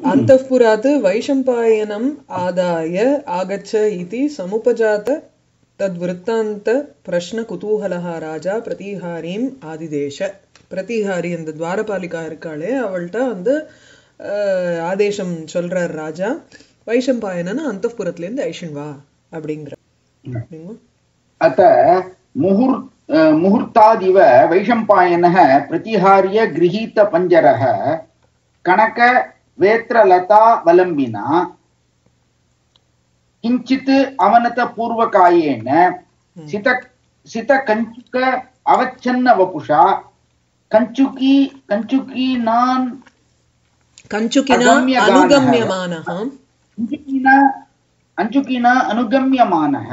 अन्तःपुरात् वैशम्पायनम् आदाय आगच्छ इति समुपजात तद्वृत्तान्तप्रश्नकुतूहलः राजा பிரதிஹாரிம் ஆதிதேஷ பிரதிஹாரி அந்த துவாரபாலிகா இருக்காளே அவள்கிட்ட வந்து அஹ், ஆதேசம் சொல்றார் ராஜா வைஷம்பாயனன் அந்தப்புறத்துலேருந்து ஐஷன் வா அப்படிங்கிற அப்படிங்களா? अत मुहुर् अ, मुहूर्तादिव वैशम्पायनः प्रतिहार्य गृहीतपञ्जरः कनकवेत्रलतावलम्बिना किञ्चित् अवनतपूर्वकायेन सित सितकञ्चुक अवच्छन्नवपुषा कञ्चुकी कञ्चुकीनान् கஞ்சுகினா அகம்யகானः. அனுகம்யமானः अञ्चुकीना अञ्चुकीना अनुगम्यमानः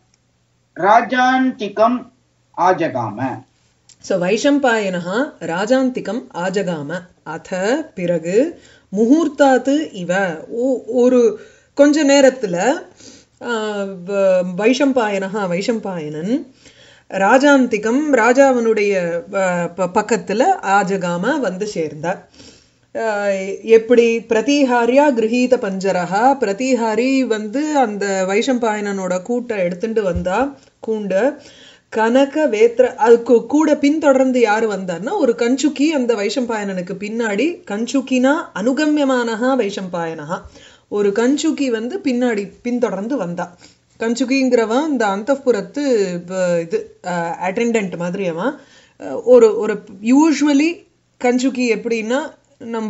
राजान्तिकम् आजगाम ஸோ வைஷம்பாயனः ராஜாந்திகம் ஆஜகாம அத பிறகு முகூர்த்தாத்து இவ ஓ- ஒரு கொஞ்ச நேரத்துல ஆஹ், வ- வைஷம்பாயனः வைஷம்பாயனன் ராஜாந்திகம் ராஜாவனுடைய அஹ், ப- பக்கத்துல ஆஜகாம வந்து சேர்ந்தார் ஆஹ், எப்படி பிரதிஹாரியா கிரகீத பஞ்சரஹா பிரதிஹாரி வந்து அந்த வைஷம்பாயனனோட கூட்டை எடுத்துட்டு வந்தா கூண்ட கனக வேத்ர அதுக்கு கூட பின்தொடர்ந்து யாரு வந்தார்னா ஒரு கஞ்சுக்கி அந்த வைஷம்பாயனனுக்கு பின்னாடி கஞ்சுக்கினா அனுகம்யமானஹா வைஷம்பாயனஹா ஒரு கஞ்சுக்கி வந்து பின்னாடி பின்தொடர்ந்து வந்தா கஞ்சுகிங்கிறவன் இந்த அந்தப்புறத்து இது அட்டெண்டன்ட் மாதிரி அவன் அஹ், ஒரு ஒரு யூஸ்வலி கஞ்சுக்கி எப்படின்னா நம்ம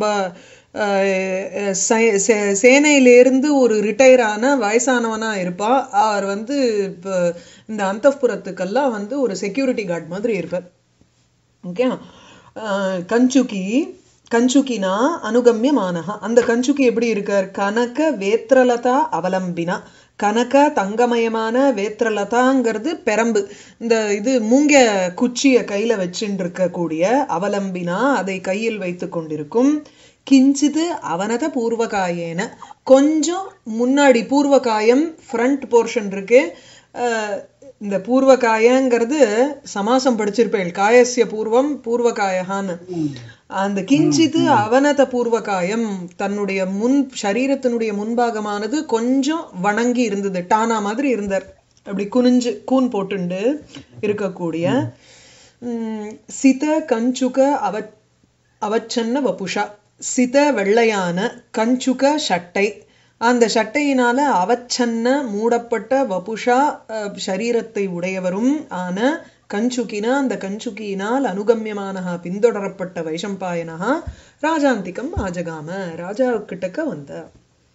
அஹ், சே- சே- சேனையிலேருந்து ஒரு ரிட்டையர் ஆன வயசானவனா இருப்பா அவர் வந்து இப்ப இந்த அந்தப்புறத்துக்கெல்லாம் வந்து ஒரு செக்யூரிட்டி கார்டு மாதிரி இருப்பார் ஓகே கஞ்சுக்கி கஞ்சுக்கினா அனுகம்யமானஹா அந்த கஞ்சுக்கி எப்படி இருக்கார் கனக வேத்ரலதா அவலம்பினா கனக தங்கமயமான வேத்ரலதாங்கிறது பெரம்பு இந்த இது மூங்க குச்சிய கையில வச்சுட்டு இருக்கக்கூடிய அவலம்பினா அதை கையில் வைத்து கொண்டிருக்கும் கிஞ்சிது அவனத பூர்வகாயேன கொஞ்சம் முன்னாடி பூர்வகாயம் ஃப்ரண்ட் போர்ஷன் இருக்கு அஹ், இந்த பூர்வகாயங்கிறது சமாசம் படிச்சிருப்பேன் காயஸ்ய பூர்வம் பூர்வகாயகான்னு அந்த கிஞ்சித்து அவனத பூர்வகாயம் தன்னுடைய முன் சரீரத்தினுடைய முன்பாகமானது கொஞ்சம் வணங்கி இருந்தது டானா மாதிரி இருந்தார் அப்படி குனிஞ்சு கூன் போட்டுண்டு இருக்கக்கூடிய உம், சித கஞ்சுக அவ அவச்சன்ன வபுஷா சித வெள்ளையான கஞ்சுக சட்டை அந்த சட்டையினால அவச்சன்ன மூடப்பட்ட வபுஷா அஹ், சரீரத்தை உடையவரும் ஆன கஞ்சுகினா அந்த கஞ்சுகியினால் அனுகம்யமானஹா பின்தொடரப்பட்ட வைஷம்பாயனஹா ராஜாந்திகம் ஆஜகாம ராஜா கிட்டக்க வந்தார்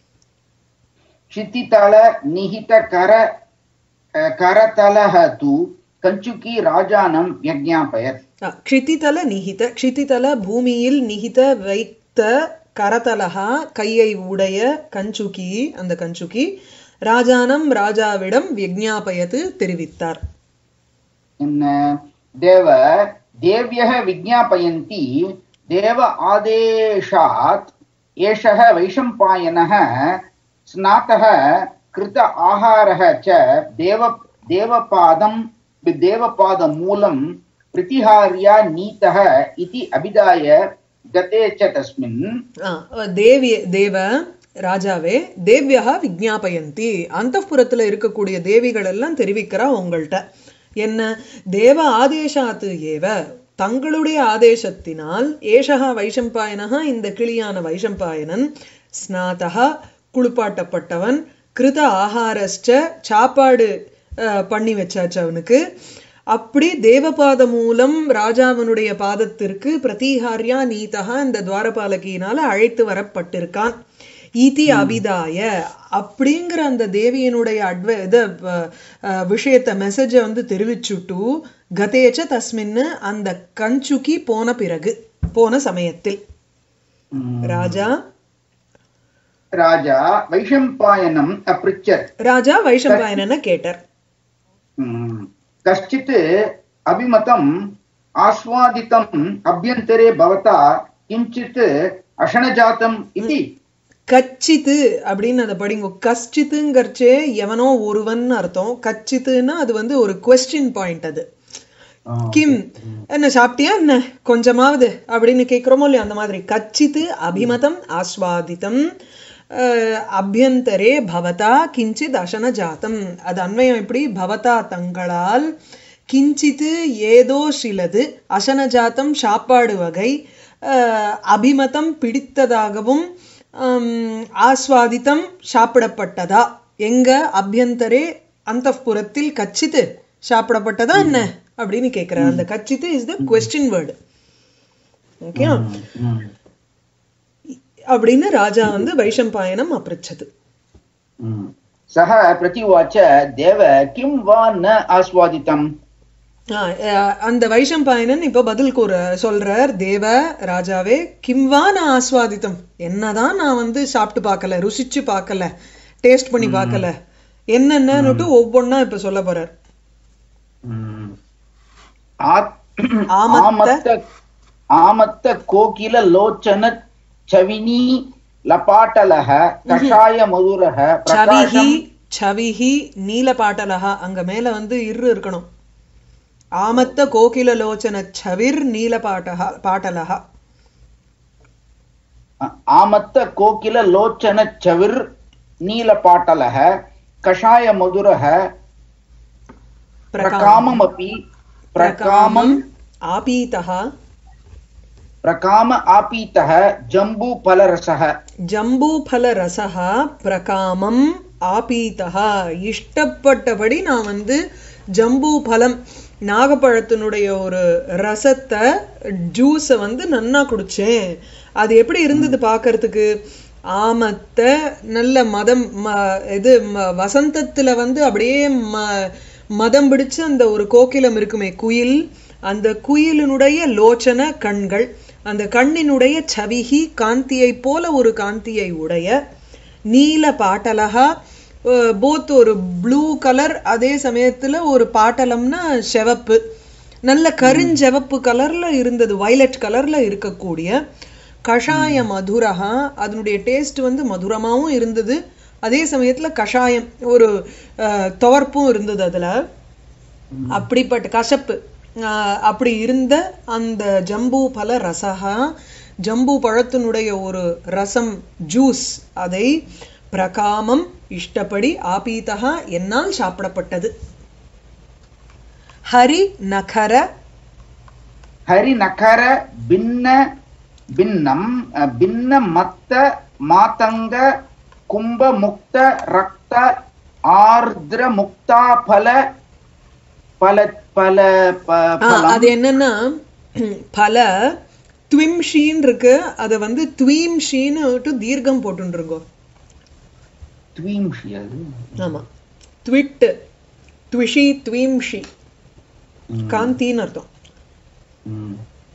क्षितितल निहित कर अ, करतलः तु कञ्चुकी राजानं व्यज्ञापयत् அஹ், க்ஷிதிதல நிகித க்ஷிதிதல பூமியில் நிகித வைத்த கரதலகா கையை உடைய கஞ்சுகி அந்த கஞ்சுகி ராஜானம் ராஜாவிடம் விஜ்ஞாபயத்து தெரிவித்தார் न देव देव्यः विज्ञापयन्ति देव आदेशात् एषः वैशम्पायनः स्नातः कृत आहारः च देव देवपादं देवपादमूलं प्रतिहार्या नीतः इति अभिधाय गते च तस्मिन् அஹ், தேவிய தேவ ராஜாவே தேவ்யா விஜ்ஞாபயந்தி அந்தப்புறத்துல இருக்கக்கூடிய தேவிகள் எல்லாம் தெரிவிக்கிறா உங்கள்கிட்ட என்ன தேவ ஆதேசாத்து ஏவ தங்களுடைய ஆதேசத்தினால் ஏஷகா வைஷம்பாயனஹா இந்த கிளியான வைஷம்பாயனன் ஸ்நாதகா குளிப்பாட்டப்பட்டவன் கிருத ஆகாரஸ்ட சாப்பாடு அஹ், பண்ணி வச்சாச்சு அவனுக்கு அப்படி தேவபாத மூலம் ராஜாவனுடைய பாதத்திற்கு பிரதிஹாரியா நீதகா இந்த துவாரபாலகியினால அழைத்து வரப்பட்டிருக்கான் ஈதி அபிதாய அப்படிங்கிற அந்த தேவியனுடைய அட்வ இது அஹ், அஹ், விஷயத்த மெசேஜை வந்து தெரிவிச்சுட்டு கதேச்ச தஸ்மின்னு அந்த கஞ்சுக்கி போன பிறகு போன சமயத்தில் ராஜா राजा वैशम्पायनम् अपृच्छत् ராஜா வைஷம்பாயனனை கேட்டார் हम्म, कश्चित् अभिमतम् आस्वादितम् अभ्यन्तरे भवता किञ्चित् अशनजातम् इति கச்சித்து அப்படின்னு அதை படிங்க கச்சித்துங்கிறச்சே எவனோ ஒருவன் அர்த்தம் கச்சித்துன்னா அது வந்து ஒரு கொஸ்டின் பாயிண்ட் அது கிம் என்ன சாப்பிட்டியா என்ன கொஞ்சமாவது அப்படின்னு கேட்குறோமோ இல்லையோ அந்த மாதிரி கச்சித்து அபிமதம் ஆஸ்வாதிதம் அஹ், அபியந்தரே பவதா கிஞ்சித் அசன ஜாத்தம் அது அன்வயம் எப்படி பவதா தங்களால் கிஞ்சித்து ஏதோ சிலது அசன ஜாத்தம் சாப்பாடு வகை அஹ், அபிமதம் பிடித்ததாகவும் ஹம், ஆஸ்வாதித்தம் சாப்பிடப்பட்டதா எங்க அபியந்தரே அந்தப்புறத்தில் கச்சித்து சாப்பிடப்பட்டதா என்ன அப்படின்னு கேட்கிறார் அந்த கச்சித்து is the question word okay ம். அப்படின்னு ராஜா வந்து வைஷம்பாயனம் அப்பிரச்சது ம். सः प्रतिवाच देव किं वा न आस्वादितम् ஆ, அஹ், அந்த வைஷம்பாயனன் இப்ப பதில் கூற சொல்றார் தேவ ராஜாவே கிம்வா நான் ஆஸ்வாதித்தம் என்னதான் நான் வந்து சாப்பிட்டு பார்க்கல ருசிச்சு பார்க்கல டேஸ்ட் பண்ணி பார்க்கல என்னென்னன்னுட்டு ஒவ்வொன்னா இப்ப சொல்ல போறார் ம். ஆத்- ஆமத்த- ஆமத்த ஆமத்த கோகில லோச்சன சவினி லபாட்டலः கஷாய மதுரः சவிஹி சவிஹி நீலபாட்டலஹா அங்க மேல வந்து இரு இருக்கணும் ஆமத்த கோகில லோச்சன சவிர் நீலபாட்டஹா பாட்டலஹா ஆமத்த கோகில லோச்சன சவிர் நீலபாட்டலः கஷாய மதுரः பிரகாமமபி பிரகாமம் ஆபீதஹா பிரகாம ஆபீத்தः ஜம்பூபலரசः ஜம்பூஃபலரசः பிரகாமம் ஆபீதா இஷ்டப்பட்டபடி நான் வந்து ஜம்பூ பழம் நாகப்பழத்தினுடைய ஒரு ரசத்தை ஜூஸை வந்து நன்னா குடிச்சேன் அது எப்படி இருந்தது பார்க்கறதுக்கு ஆமத்த நல்ல மதம் ம- இது ம- வசந்தத்துல வந்து அப்படியே ம மதம் பிடிச்ச அந்த ஒரு கோகிலம் இருக்குமே குயில் அந்த குயிலினுடைய லோச்சன கண்கள் அந்த கண்ணினுடைய சவிகி காந்தியை போல ஒரு காந்தியை உடைய நீல பாட்டலகா போத் ஒரு ப்ளூ கலர் அதே சமயத்துல ஒரு பாட்டலம்னா செவப்பு நல்ல கருஞ்செவப்பு கலர்ல இருந்தது வயலட் கலர்ல இருக்கக்கூடிய கஷாய மதுரஹா அதனுடைய டேஸ்ட் வந்து மதுரமாவும் இருந்தது அதே சமயத்துல கஷாயம் ஒரு அஹ், துவர்ப்பும் இருந்தது அதுல அப்படிப்பட்ட கசப்பு ஆஹ் அப்படி இருந்த அந்த ஜம்பூ பல ரசகா ஜம்பூ பழத்தினுடைய ஒரு ரசம் ஜூஸ் அதை பிரகாமம் இஷ்டப்படி ஆபீதகா என்னால் சாப்பிடப்பட்டது ஹரி நகர ஹரிநகர பின்ன பின்னம் அஹ், பின்ன மத்த மாதங்க கும்ப முக்த ரக்த ஆர்திர முக்தா பல பல பல ப- ஆ, பலம் அது என்னன்னா பல துவிம்ஷின்னு இருக்கு அதை வந்து துவீம்ஷின்னு தீர்க்கம் போட்டுருங்கோ த்வீம்ஷி அது ஆமா த்விட் த்விஷி த்வீம்ஷி ம். காந்தின்னு அர்த்தம் ம்.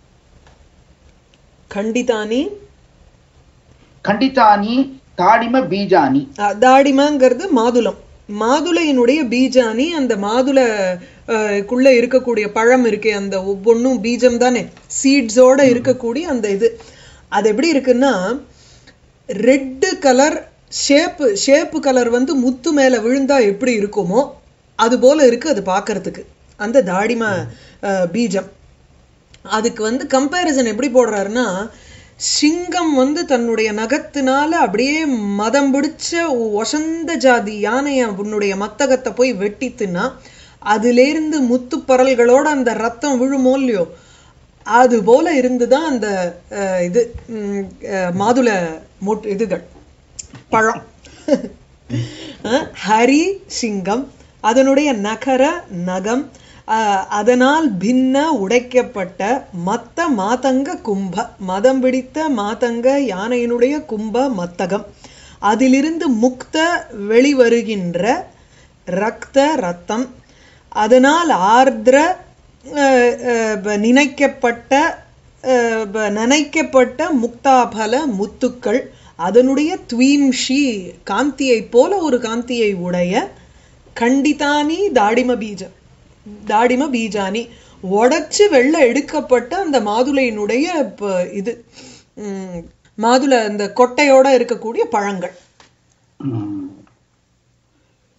கண்டிதானி கண்டிதானி தாடிம பீஜானி அஹ், தாடிமாங்கிறது மாதுளம் மாதுளையினுடைய பீஜானி அந்த மாதுளை அஹ், குள்ள இருக்கக்கூடிய பழம் இருக்கே அந்த ஒவ்வொன்றும் பீஜம் தானே சீட்ஸோட இருக்கக்கூடிய அந்த இது அது எப்படி இருக்குன்னா red colour shape shape colour வந்து முத்து மேல விழுந்தா எப்படி இருக்குமோ அது போல இருக்கு அது பார்க்கறதுக்கு அந்த தாடிம அஹ், பீஜம் அதுக்கு வந்து கம்பேரிசன் எப்படி போடுறாருன்னா சிங்கம் வந்து தன்னுடைய நகத்தினால அப்படியே மதம் பிடிச்ச ஒசந்த ஜாதி யானைய உன்னுடைய மத்தகத்தை போய் வெட்டித்துன்னா அதிலிருந்து முத்து பரல்களோட அந்த ரத்தம் விழுமோ இல்லையோ அது போல இருந்துதான் அந்த அஹ், இது ம், அஹ், மாதுளை மொட் இதுகள் பழம் அஹ், ஹரி சிங்கம் அதனுடைய நகர நகம் அஹ், அதனால் பின்ன உடைக்கப்பட்ட மத்த மாதங்க கும்ப மதம் பிடித்த மாதங்க யானையினுடைய கும்ப மத்தகம் அதிலிருந்து முக்த வெளிவருகின்ற ரக்த ரத்தம் அதனால் ஆர்திர அஹ், அஹ், ப- நினைக்கப்பட்ட அஹ், ப- நனைக்கப்பட்ட முக்தாபல முத்துக்கள் அதனுடைய துவீம்ஷி காந்தியை போல ஒரு காந்தியை உடைய கண்டிதானி தாடிம பீஜம் தாடிம பீஜானி உடைச்சு வெள்ள எடுக்கப்பட்ட அந்த மாதுளையினுடைய ப- இது ம், மாதுளை அந்த கொட்டையோட இருக்கக்கூடிய பழங்கள் ம்.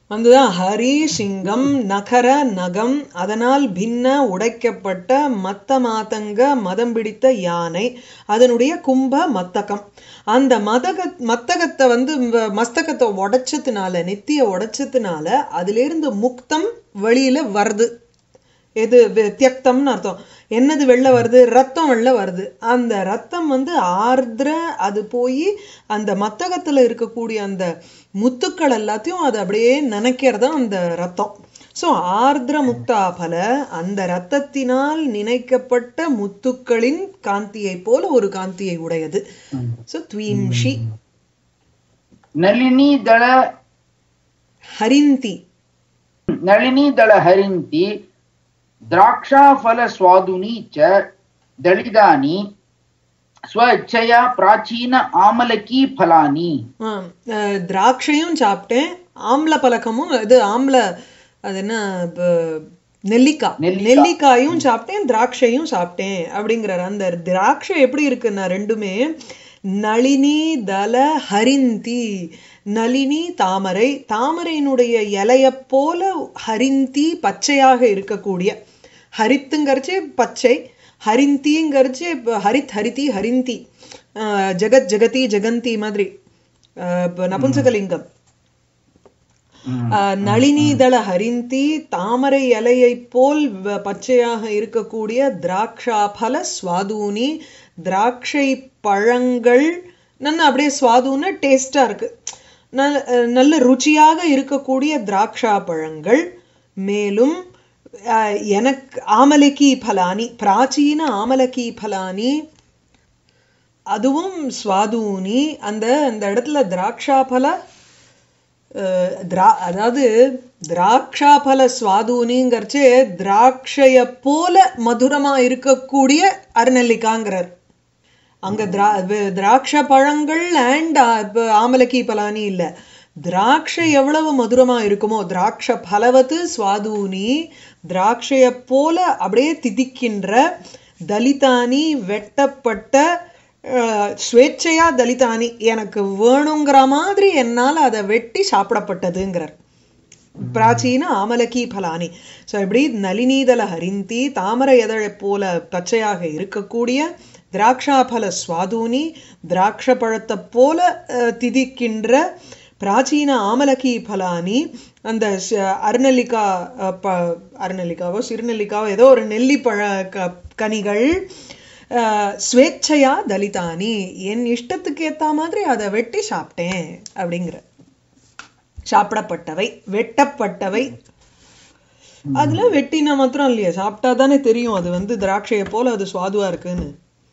அதுதான் ஹரி சிங்கம் நகர நகம் அதனால் பின்ன உடைக்கப்பட்ட மத்த மாதங்க மதம் பிடித்த யானை அதனுடைய கும்ப மத்தகம் அந்த மதக மத்தகத்தை வந்து வ- மஸ்தகத்தை உடைச்சதுனால நெத்திய உடைச்சதுனால அதிலிருந்து முக்தம் வெளியில வருது எது வி- தியக்தம்னு அர்த்தம் என்னது வெளில வருது ரத்தம் வெளில வருது அந்த ரத்தம் வந்து ஆர்திர அது போய் அந்த மத்தகத்துல இருக்கக்கூடிய அந்த முத்துக்கள் எல்லாத்தையும் அது அப்படியே நினைக்கிறது அந்த ரத்தம் ஸோ ஆர்திர முக்தாபல அந்த ரத்தத்தினால் நினைக்கப்பட்ட முத்துக்களின் காந்தியை போல ஒரு காந்தியை உடையது ஸோ த்வீம்ஷி ನಳಿನಿ ದಳ ஹரிந்தி ನಳಿನಿ ದಳ ಹರಿಂತಿ ದ್ರಾಕ್ಷಾಫಲ ಸ್ವಾದುನಿ ಚ ದಳಿದಾನಿ ಸ್ವಚ್ಛಯ ಪ್ರಾಚೀನ ಆಮಲಕಿ ಫಲಾನಿ ஆ, அஹ், திராட்சையும் சாப்பிட்டேன் ஆம்ல பலகமும் இது ஆம்ல அது என்ன ப- நெல்லிக்காய் நெல்லிக்காய். நெல்லிக்காயும் சாப்பிட்டேன் திராட்சையும் சாப்பிட்டேன் அப்படிங்கிறார் அந்த திராட்சை எப்படி இருக்குன்னா ரெண்டுமே நளினி தல ஹரிந்தி நளினி தாமரை தாமரையினுடைய இலையப் போல ஹரிந்தி பச்சையாக இருக்கக்கூடிய ஹரித்துங்கிறச்சு பச்சை ஹரிந்திங்கிறச்சு இப்ப ஹரித் ஹரிதி ஹரிந்தி அஹ், ஜெகத் ஜெகதி ஜெகந்தி மாதிரி அஹ், இப்ப நபும்சகலிங்கம் அஹ், நளினிதள ஹரிந்தி தாமரை இலையைப் போல் வ- பச்சையாக இருக்கக்கூடிய திராட்சாபல சுவாதூனி திராட்சை பழங்கள் நல்ல அப்படியே சுவாதுன்னா டேஸ்டா இருக்கு நல்ல அஹ், நல்ல ருச்சியாக இருக்கக்கூடிய திராட்சா பழங்கள் மேலும் அஹ், எனக்கு ஆமலக்கி பலானி பிராச்சீன ஆமலக்கி பலானி அதுவும் சுவாதூனி அந்த அந்த இடத்துல திராட்சாபல அஹ், திரா அதாவது திராட்சாபல சுவாதூனிங்கிறச்சே திராட்சைய போல மதுரமா இருக்கக்கூடிய அருநெல்லிக்காங்கிறார் அங்க திரா வி- திராட்ச பழங்கள் அண்ட் ஆமலக்கி பலானி இல்ல திராட்சை எவ்வளவு மதுரமா இருக்குமோ திராட்ச பலவத்து சுவாதூனி திராட்சைய போல அப்படியே திதிக்கின்ற தலிதானி வெட்டப்பட்ட அஹ், ஸ்வேച്ഛையா தலிதானி எனக்கு வேணுங்கிற மாதிரி என்னால அதை வெட்டி சாப்பிடப்பட்டதுங்கிறார் பிராச்சீன ஆமலக்கி பலானி ஸோ இப்படி நளினீதல ஹரிந்தி தாமரை எதழை போல பச்சையாக இருக்கக்கூடிய திராட்சாபல சுவாதூனி திராட்ச பழத்தை போல அஹ், திதிக்கின்ற பிராச்சீன ஆமலக்கி பலானி அந்த ச- அருநெல்லிக்கா அஹ், ப- அருநெல்லிக்காவோ சிறுநெல்லிக்காவோ ஏதோ ஒரு நெல்லி பழ க- கனிகள் அஹ், ஸ்வேച്ഛையா தலிதானி என் இஷ்டத்துக்கு ஏத்த மாதிரி அதை வெட்டி சாப்பிட்டேன் அப்படிங்கிற சாப்பிடப்பட்டவை வெட்டப்பட்டவை அதுல வெட்டினா மாத்திரம் இல்லையா சாப்பிட்டா தானே தெரியும் அது வந்து திராட்சையை போல அது சுவாதுவா இருக்குன்னு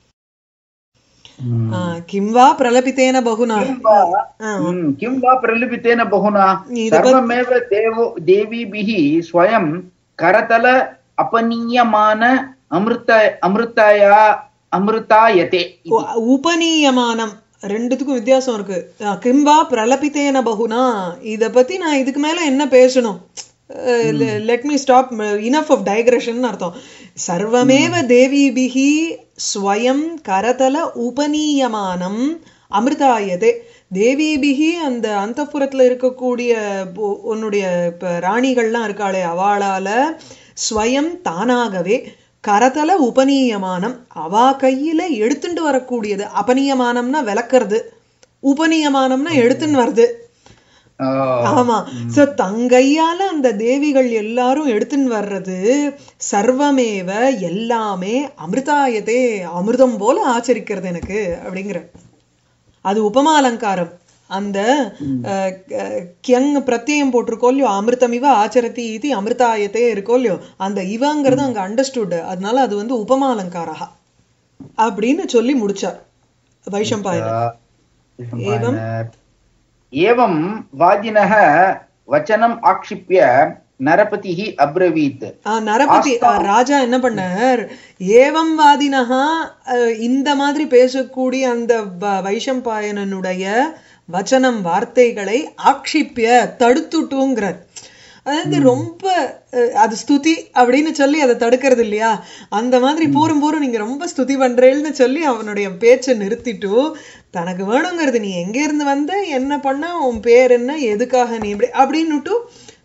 ஆ, கிம் வா பிரலபித்தேன பகுனா ஆ, ಹ್ಮ್ ಕಿಂ ವಾ ಪ್ರಲಿಪಿತೇನ ಬಹುನಾ ಇದಕ್ಕೆ- ಸರ್ವಮೇವ ದೇವೋ ದೇವಿಭಿಃ ಸ್ವಯಂ ಕರತಲ ಅಪನೀಯಮಾನ ಅಮೃತ ಅಮೃತಾಯ ಅಮೃತಾಯತೆ ಇತಿ. உ- உபநீயமானம் ரெண்டுத்துக்கும் வித்தியாசம் இருக்கு ஆ, கிம்பா பிரலபித்தேன பகுனா இத பத்தி நான் இதுக்கு மேல என்ன பேசணும் let me stop enough of digression அர்த்தம் சர்வமேவ தேவிபிகி ஸ்வயம் கரதல உபநீயமானம் அமிர்தாயதே தேவிபிகி அந்த அந்தப்புறத்துல இருக்கக்கூடிய பொ- உன்னுடைய இப்ப ராணிகள்லாம் இருக்காளே அவளால ஸ்வயம் தானாகவே கரதல உபநீயமானம் அவா கையில எடுத்துட்டு வரக்கூடியது அபநீயமானம்னா விளக்குறது உபநீயமானம்னா எடுத்துன்னு வருது ಆ, ஆமா சோ தங்கையால அந்த தேவிகள் எல்லாரும் எடுத்துன்னு வர்றது சர்வமேவ எல்லாமே அமிர்தாயதே அமிர்தம் போல ஆச்சரிக்கிறது எனக்கு அப்படிங்கிற அது உபமா அலங்காரம் அந்த அஹ், க- கியங் பிரத்யயம் போட்டிருக்கோ இல்லையோ அமிர்தமிவ ஆச்சரதி இது அமிர்தாயத்தே இருக்கோ இல்லையோ அந்த இவங்கிறது அங்க அண்டர்ஸ்டுட் அதனால அது வந்து உபமா அலங்காரா அப்படின்னு சொல்லி முடிச்சார் வைஷம்பாயனர் ஏவம் एवं वादिनः वचनम् आक्षिप्य नरपतिः अब्रवीत् ஆ, நரபதி ஆ, ராஜா என்ன பண்ணார் ஏவம் வாதினஹா அஹ், இந்த மாதிரி பேசக்கூடிய அந்த வ- வைஷம்பாயனனுடைய வச்சனம் வார்த்தைகளை ஆக்ஷிப்பிய தடுத்துட்டுங்கிறார் அதாவது ரொம்ப அஹ், அது ஸ்துதி அப்படின்னு சொல்லி அதை தடுக்கிறது இல்லையா அந்த மாதிரி போரும் போரும் நீங்க ரொம்ப ஸ்துதி பண்றேன்னு சொல்லி அவனுடைய பேச்சை நிறுத்திட்டு தனக்கு வேணுங்கிறது நீ எங்க இருந்து வந்த என்ன பண்ண உன் பேர் என்ன எதுக்காக நீ இப்படி அப்படின்னுட்டு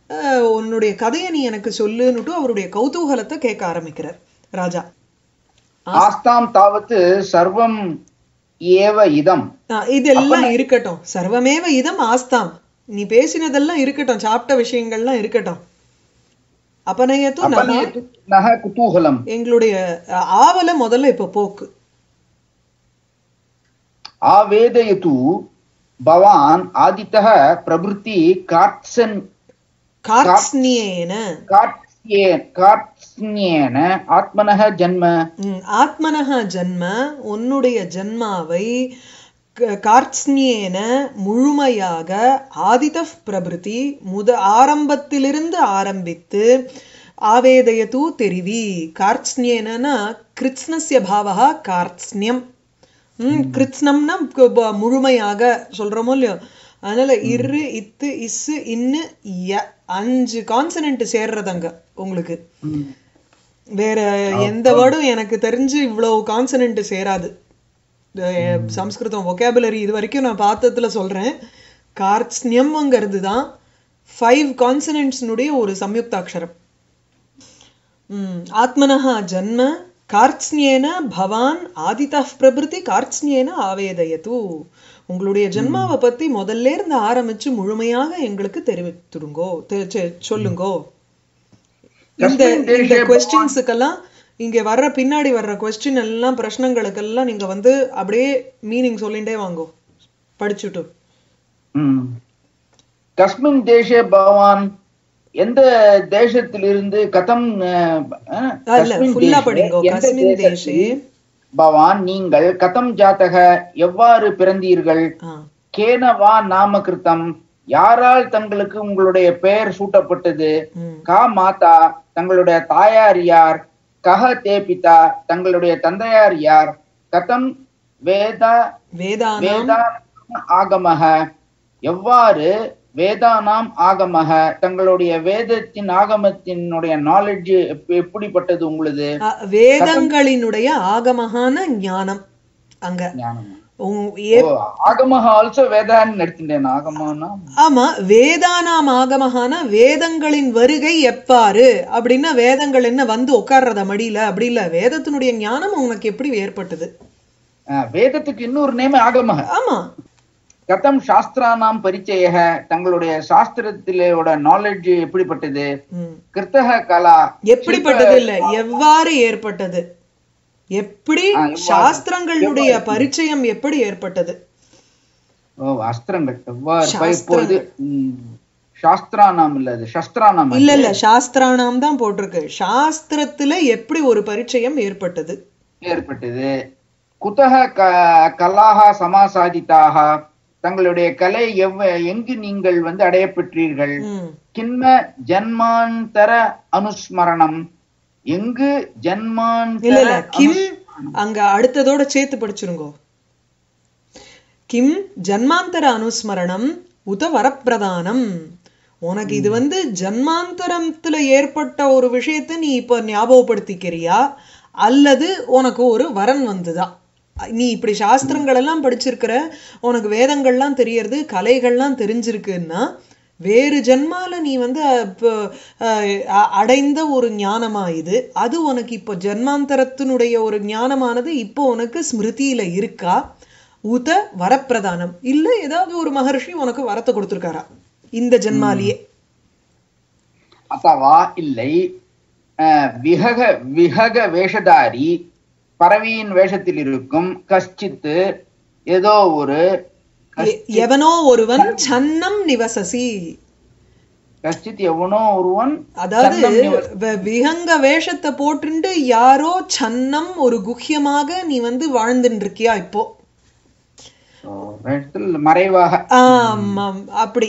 அஹ், உன்னுடைய கதையை நீ எனக்கு சொல்லுன்னுட்டு அவருடைய கௌதூகலத்தை கேட்க ஆரம்பிக்கிறார் ராஜா ஆஸ்தாம் தாவத் சர்வம் ஏவ இதம் ஆ, இதெல்லாம் இருக்கட்டும் சர்வமேவ இதம் ஆஸ்தாம் நீ பேசினதெல்லாம் இருக்கட்டும் சாப்பிட்ட விஷயங்கள்லாம் இருக்கட்டும் அப்பனையத்து நம்ம அபநயத்து நக குதூகலம் எங்களுடைய அஹ், ஆவலை முதல்ல இப்ப போக்கு ஆவேதயது பவான் ஆதித்தः பிரபுத்தி காட்சன் கார்த்ஸ்னியேன காட்ஸ்யே காட்ஸ்யேன ஆத்மனः ஜன்ம ம், ஆத்மனஹ ஜன்ம உன்னுடைய ஜன்மாவை க- கார்த்ஸ்னியேன முழுமையாக ஆதித பிரபிருதி முத ஆரம்பத்திலிருந்து ஆரம்பித்து ஆவேதயது தெரிவி கார்த்ஸ்னியேனா கிருத்ஸ்னஸ்ய பாவகா கார்த்ஸ்னியம் ம் கிருத்ஸ்னம்னா கு- ப- முழுமையாக சொல்றோமோ இல்லையோ அதனால இரு இத்து இஸ்ஸு இன்னு ய அஞ்சு கான்சனன்ட் சேர்றதங்க உங்களுக்கு வேற எந்த வேர்டும் எனக்கு தெரிஞ்சு இவ்வளவு கான்சனன்ட் சேராது அஹ் சம்ஸ்கிருதம் ஒகேபுலரி இது வரைக்கும் நான் பார்த்ததுல சொல்றேன் கார்த்ஸ்னியம்ங்கிறது தான் ஃபைவ் கான்சனன்ட்ஸ்னுடைய ஒரு சம்யுக்தாட்சரம் ம், ஆத்மனः ஜன்ம கார்த்ஸ்னியேன பவான் ஆதிதः பிரபிருதி கார்த்ஸ்னியேன ஆவேதயது உங்களுடைய ஜென்மாவை பத்தி முதல்ல இருந்து ஆரம்பிச்சு முழுமையாக எங்களுக்கு தெரிவித்துடுங்கோ தெ- செ- சொல்லுங்கோ இந்த இந்த கொஸ்டின்ஸுக்கெல்லாம் இங்க வர்ற பின்னாடி வர்ற கொஸ்டின் எல்லாம் பிரश्னங்களுக்கெல்லாம் நீங்க வந்து அப்படியே மீனிங் சொல்லிட்டே வாங்கோ படிச்சுட்டு ம். கஸ்மின் தேசே பவான் எந்த தேசத்திலிருந்து கதம் அஹ், அஹ், அல்ல கஸ்மின் ஃபுல்லா தேசே, படிங்கோ எந்த கஸ்மின் தேசத்தில் தேசே பவான் நீங்கள் கதம் ஜாத்தக எவ்வாறு பிறந்தீர்கள் ஆ, கேனவா நாம கிருத்தம் யாரால் தங்களுக்கு உங்களுடைய பெயர் சூட்டப்பட்டது ம், கா மாதா தங்களுடைய தாயார் யார் கஹ தே பிதா தங்களுடைய தந்தையார் யார் கதம் வேதா வேதானாம் வேதா ஆகமக எவ்வாறு வேதானாம் ஆகமக தங்களுடைய வேதத்தின் ஆகமத்தினுடைய நாலேஜ் எப்படிப்பட்டது உங்களுது அ, வேதங்களினுடைய ஆகமகான ஞானம் அங்க ஞானம் உங்- எ- ஓ ஆகமக ஆல்சோ வேதான்னு எடுத்துட்டேன் ஆகமனா ஆமா வேதானாம் ஆகமகான வேதங்களின் வருகை எப்பாரு அப்படின்னா வேதங்கள் என்ன வந்து உட்கார்றத மடியில அப்படி இல்ல வேதத்தினுடைய ஞானம் உனக்கு எப்படி ஏற்பட்டது அஹ், வேதத்துக்கு இன்னொரு நேம் ஆகமக ஆமா கதம் சாஸ்திரானாம் பரிச்சய தங்களுடைய சாஸ்திரத்திலோட நாலேஜ் எப்படிப்பட்டது ம். கிருத்தக கலா எப்படிப்பட்டது இல்ல எவ்வாறு ஏற்பட்டது எப்படி ஆ, எவ்வாறு? சாஸ்திரங்களுடைய பரிச்சயம் எப்படி ஏற்பட்டது ஓ அஸ்திரங்கள் எவ்வாறு சாஸ்திரங்கள். இப்போது ம், சாஸ்திரானாம் இல்ல அது சஸ்திரானாம் இல்ல இல்ல சாஸ்திரானாம் தான் போட்டிருக்கு சாஸ்திரத்துல எப்படி ஒரு பரிச்சயம் ஏற்பட்டது ஏற்பட்டது குதக க- கலாக சமாசாதிதாக தங்களுடைய கலை எவ்வ எங்கு நீங்கள் வந்து அடையப்பெற்றீர்கள் ம். கிண்ண ஜன்மாந்தர அனுஸ்மரணம் எங்கு இல்ல ஜன்மாந்தர இல்ல கிம் அங்க அடுத்ததோட சேர்த்து படிச்சிருங்கோ கிம் ஜன்மாந்தர அனுஸ்மரணம் உத வரப்பிரதானம் உனக்கு இது வந்து ஜன்மாந்தரத்துல ஏற்பட்ட ஒரு விஷயத்தை நீ இப்ப ஞாபகப்படுத்திக்கிறியா அல்லது உனக்கு ஒரு வரன் வந்துதா நீ இப்படி சாஸ்திரங்கள் எல்லாம் படிச்சிருக்கிற உனக்கு வேதங்கள்லாம் தெரியறது கலைகள்லாம் தெரிஞ்சிருக்குன்னா வேறு ஜென்மால நீ வந்து அஹ், இப்போ, அஹ், அ- அடைந்த ஒரு ஞானமா இது அது உனக்கு இப்போ ஜன்மாந்தரத்தினுடைய ஒரு ஞானமானது இப்போ உனக்கு ஸ்மிருதியில இருக்கா உத வரப்பிரதானம் இல்ல ஏதாவது ஒரு மகர்ஷி உனக்கு வரத்தை கொடுத்துருக்காரா இந்த ஜென்மாலியே அத்தவா இல்லை அஹ், விஹக விஹக வேஷதாரி பறவையின் வேஷத்தில் இருக்கும் கஷ்டித்து ஏதோ ஒரு எ- எவனோ ஒருவன் சன்னம் நிவசசி கஷ்டித் எவனோ ஒருவன் அதாவது சன்னம் நிவ- வ- விஹங்க வேஷத்தை போட்டுண்டு யாரோ சன்னம் ஒரு குஹ்யமாக நீ வந்து வாழ்ந்துட்டு இருக்கியா இப்போ ஓ, வேஷத்தில் மறைவாக ஆமாம் அப்படி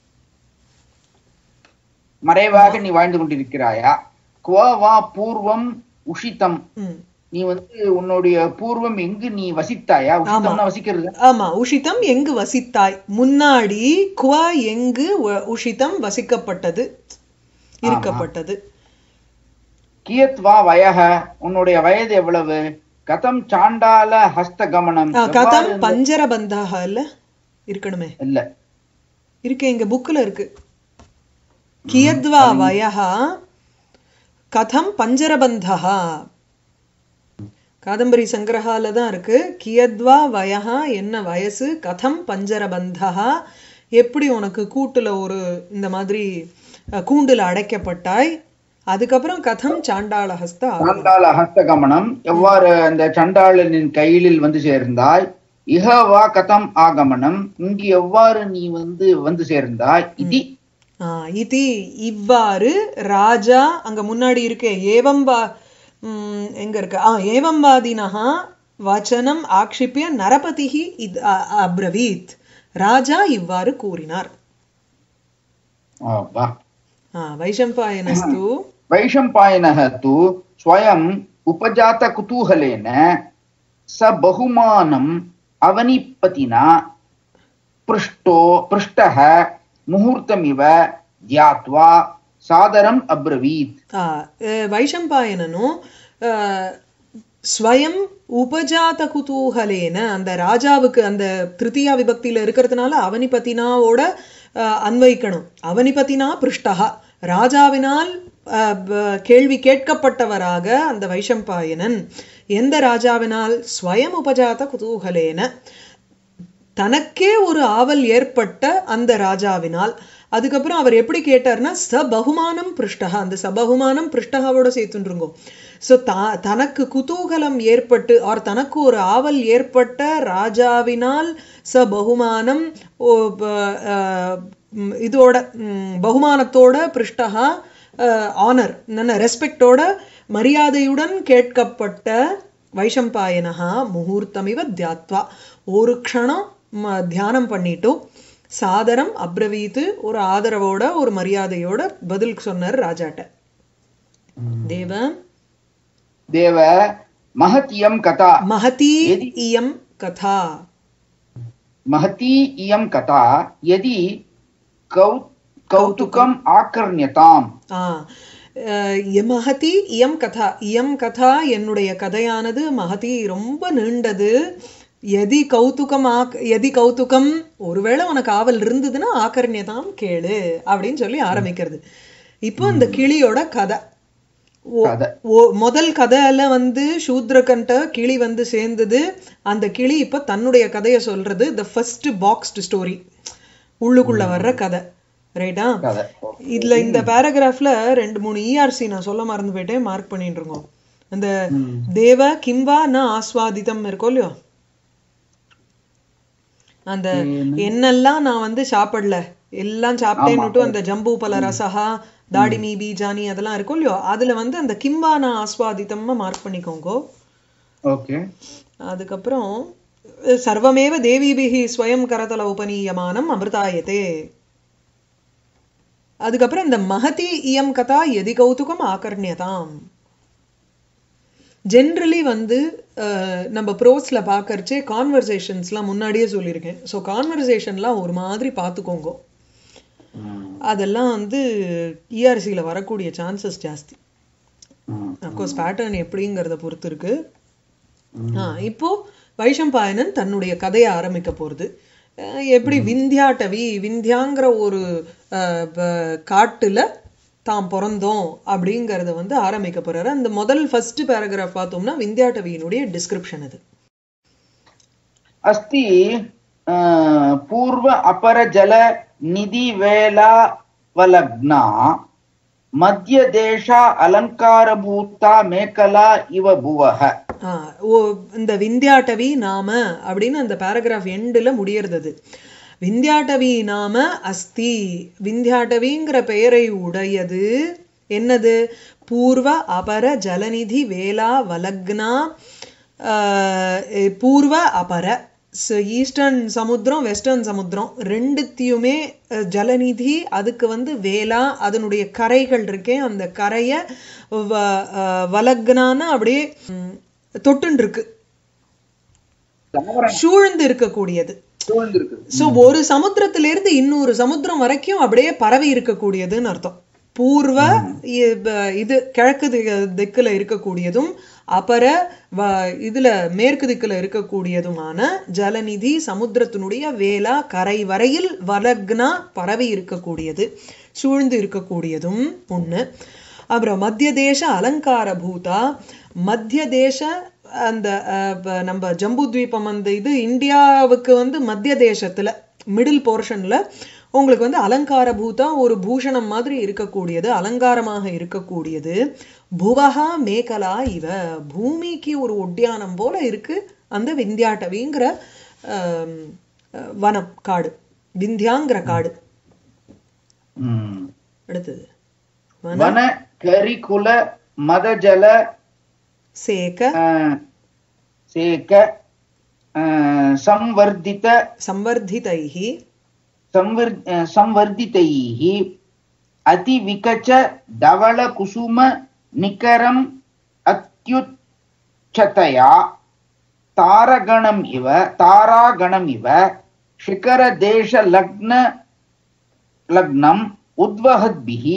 மறைவாக நீ வாழ்ந்து கொண்டிருக்கிறாயா குவ வா பூர்வம் உஷிதம் ம். நீ வந்து உன்னுடைய பூர்வம் எங்கு நீ வசித்தாயா உஷிதம்னா வசிக்கிறது ஆமா உஷிதம் எங்கு வசித்தாய் முன்னாடி குவா எங்கு வ- உஷிதம் வசிக்கப்பட்டது இருக்கப்பட்டது கியத் வா வயக உன்னுடைய வயது எவ்வளவு கதம் சாண்டால ஹஸ்த கமனம் ஆ, கதம் பஞ்சரபந்தாக இல்ல இருக்கணுமே இல்ல இருக்கு எங்க புக்ல இருக்கு கியத்வா வயः கதம் பஞ்சரபந்தः காதம்பரி சங்கிரகால தான் இருக்கு கியத்வா வயஹா என்ன வயசு கதம் பஞ்சரபந்தா எப்படி உனக்கு கூட்டுல ஒரு இந்த மாதிரி அஹ், கூண்டுல அடைக்கப்பட்டாய் அதுக்கப்புறம் கதம் சாண்டாளஹஸ்தா சாண்டாள ஹஸ்தகமனம் எவ்வாறு அந்த சண்டாளனின் கையிலில் வந்து சேர்ந்தாய் இஹவா கதம் ஆகமனம் இங்கு எவ்வாறு நீ வந்து வந்து சேர்ந்தாய் இது ஆஹ் இதி இவ்வாறு ராஜா அங்க முன்னாடி இருக்கே ஏவம்பா ம், எங்க இருக்கு ஆ ஏவம்வாதினஹா வச்சனம் ஆக்ஷிப்பிய நரபதிஹி இத் அ- அப்ரவீத் ராஜா இவ்வாறு கூறினார் வா ஆ, வைஷம்பாயனஸ்து वैशम्पायनः तु स्वयम् उपजातकुतूहलेन स बहुमानम् अवनिपतिना पृष्टो पृष्टः मुहूर्तमिव ध्यात्वा सादरम् अब्रवीत् ஆ, அஹ், வைஷம்பாயனனும் அஹ், ஸ்வயம் உபஜாத குதூகலேன அந்த ராஜாவுக்கு அந்த திருத்தியா விபக்தியில இருக்கிறதுனால அவனிபத்தினாவோட அஹ், அன்வைக்கணும் அவனிபத்தினா பிருஷ்டகா ராஜாவினால் அஹ், ப- கேள்வி கேட்கப்பட்டவராக அந்த வைஷம்பாயனன் எந்த ராஜாவினால் ஸ்வயம் உபஜாத குதூகலேன தனக்கே ஒரு ஆவல் ஏற்பட்ட அந்த ராஜாவினால் அதுக்கப்புறம் அவர் எப்படி கேட்டார்னா ச பகுமானம் பிருஷ்டகா அந்த சபகுமானம் பிருஷ்டகாவோட சேர்த்துருங்கோ ஸோ தா தனக்கு குதூகலம் ஏற்பட்டு ஆர் தனக்கு ஒரு ஆவல் ஏற்பட்ட ராஜாவினால் ச பகுமானம் ஓ, ப- ஆஹ், ம், இதோட ம், பகுமானத்தோட பிருஷ்டகா ஆனர் என்ன ரெஸ்பெக்டோட மரியாதையுடன் கேட்கப்பட்ட வைஷம்பாயனஹா முகூர்த்தமிவ தியாத்வா ஒரு க்ஷணம் ம- தியானம் பண்ணிட்டு சாதரம் அப்ரவீத்து ஒரு ஆதரவோட ஒரு மரியாதையோட பதில் சொன்னார் ராஜாட்ட தேவ देव महतीयं कथा மகதி எதி- இயம் கதா महती इयं कथा यदि कौ कौतुकम् आकर्ण्यताम् ஆ அஹ், எ- மகதி இயம் கதா இயம் கதா என்னுடைய கதையானது மகதி ரொம்ப நீண்டது எதி கௌதுகம் ஆக் எதி கௌதுகம் ஒருவேளை உனக்கு ஆவல் இருந்ததுன்னா ஆக்கர்ணியதாம் கேளு அப்படின்னு சொல்லி ஆரம்பிக்கிறது இப்போ இந்த கிளியோட கதை ஓ- கதை. ஓ- முதல் கதையில வந்து சூத்ரகன்ட்ட கிளி வந்து சேர்ந்தது அந்த கிளி இப்ப தன்னுடைய கதையை சொல்றது த ஃபர்ஸ்ட் பாக்ஸ்டு ஸ்டோரி உள்ளுக்குள்ள வர்ற கதை ரைட்டா கதை இதுல இந்த பேராகிராஃப்ல ரெண்டு மூணு இஆர்சி நான் சொல்ல மறந்து போயிட்டேன் மார்க் பண்ணிட்டு இருக்கோம் அந்த தேவ கிம்பா ந ஆஸ்வாதிதம் இருக்கோ இல்லையோ அந்த என்னெல்லாம் நான் வந்து சாப்பிடல எல்லாம் சாப்பிட்டேன்னுட்டு அந்த ஜம்பு பல ரசஹா தாடிமி பீஜானி அதெல்லாம் இருக்கும் இல்லையோ அதுல வந்து அந்த கிம்பா நான் ஆஸ்வாதிதம்மா மார்க் பண்ணிக்கோங்க ஓகே அதுக்கப்புறம் அஹ், சர்வமேவ தேவிபிகி ஸ்வயம் கரதல உபநீயமானம் அமிர்தாயத்தே அதுக்கப்புறம் இந்த மகதி இயம் கதா எதி கௌதுகம் ஆகர்ணியதாம் ஜென்ரலி வந்து அஹ், நம்ம ப்ரோஸ்ல பார்க்கறச்சே கான்வர்சேஷன்ஸ்லாம் முன்னாடியே சொல்லியிருக்கேன் ஸோ கான்வர்சேஷன்லாம் ஒரு மாதிரி பார்த்துக்கோங்க அதெல்லாம் வந்து இஆர்சியில வரக்கூடிய சான்சஸ் ஜாஸ்தி அப்கோர்ஸ் பேட்டர்ன் எப்படிங்கிறத பொறுத்து இருக்கு ஆ, இப்போ வைஷம்பாயனன் தன்னுடைய கதையை ஆரம்பிக்க போறது அஹ் எப்படி விந்தியாட்டவி விந்தியாங்கிற ஒரு அஹ், ப- காட்டுல தாம் பிறந்தோம் அப்படிங்கறத வந்து ஆரம்பிக்க போறாரு அந்த முதல் ஃபர்ஸ்ட் பேராகிராஃப் பார்த்தோம்னா விந்தியாட்டவியினுடைய டிஸ்கிரிப்ஷன் அது अस्ति अ, पूर्व अपरजल निधिवेलावलग्ना मध्यदेशा अलङ्कारभूता मेखला इव भुवः ஆ, ஓ இந்த விந்தியாட்டவி நாம அப்படின்னு அந்த பேராகிராஃப் எண்டுல முடியறது அது. விந்தியாட்டவி நாம அஸ்தி விந்தியாட்டவிங்கிற பெயரை உடையது என்னது பூர்வ அபர ஜலநிதி வேலா வலக்னா ஆஹ், எ- பூர்வ அபர ஈஸ்டர்ன் சமுத்திரம் வெஸ்டர்ன் சமுத்திரம் ரெண்டுத்தையுமே அஹ், ஜலநிதி அதுக்கு வந்து வேலா அதனுடைய கரைகள் இருக்கே அந்த கரையை வ- அஹ், வலக்னான்னு அப்படியே ம், தொட்டுன்னு இருக்கு சூழ்ந்து இருக்கக்கூடியது சூழ்ந்திருக்கு சோ ஒரு சமுத்திரத்திலிருந்து இன்னொரு சமுத்திரம் வரைக்கும் அப்படியே பரவி இருக்கக்கூடியதுன்னு அர்த்தம் பூர்வ இ- ப- இது கிழக்கு தி- திக்குல இருக்கக்கூடியதும் அபர வ- இதுல மேற்கு திக்குல இருக்கக்கூடியதுமான ஜலநிதி சமுத்திரத்தினுடைய வேலா கரை வரையில் வலக்னா பரவி இருக்கக்கூடியது சூழ்ந்து இருக்கக்கூடியதும் ஒண்ணு அப்புறம் மத்திய தேச அலங்கார பூதா மத்திய தேச அந்த அஹ், ப- நம்ம ஜம்பு தீபம் அந்த இது இந்தியாவுக்கு வந்து மத்திய தேசத்துல மிடில் போர்ஷன்ல உங்களுக்கு வந்து அலங்கார பூதா ஒரு பூஷணம் மாதிரி இருக்கக்கூடியது அலங்காரமாக இருக்கக்கூடியது புவஹா மேகலா இவ பூமிக்கு ஒரு ஒட்டியானம் போல இருக்கு அந்த விந்தியாட்டவிங்கிற ஆம், அஹ், வனம் காடு விந்தியாங்கிற காடு ம். அடுத்தது வன கரிகுல மதஜல சேக அஹ், சேக அஹ், संवर्धित சம்வர்திதைஹி संवर् अह, संवर्धितैः अतिविकच धवलकुसुम निकरम् अत्युच्चतया तारगणम् इव तारागणम् इव शिखरदेशलग्न लग्नम् उद्वहद्भिः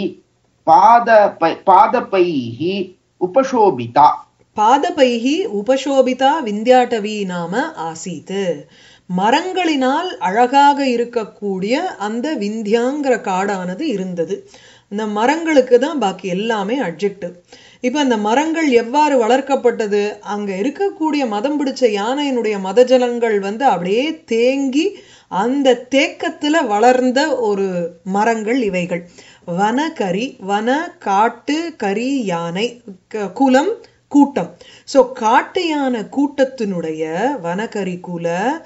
पादपै पादपैः उपशोभिता பாதபைகி உபசோபிதா விந்தியாட்டவி நாம ஆசீத் மரங்களினால் அழகாக இருக்கக்கூடிய அந்த விந்தியாங்கிற காடானது இருந்தது இந்த மரங்களுக்கு தான் பாக்கி எல்லாமே அட்ஜெக்டிவ் இப்ப அந்த மரங்கள் எவ்வாறு வளர்க்கப்பட்டது அங்க இருக்கக்கூடிய மதம் பிடிச்ச யானையினுடைய மதஜலங்கள் வந்து அப்படியே தேங்கி அந்த தேக்கத்துல வளர்ந்த ஒரு மரங்கள் இவைகள் வனகரி வன காட்டு கரி யானை க- குலம் கூட்டம் சோ காட்டு யானை கூட்டத்தினுடைய வனகரி குல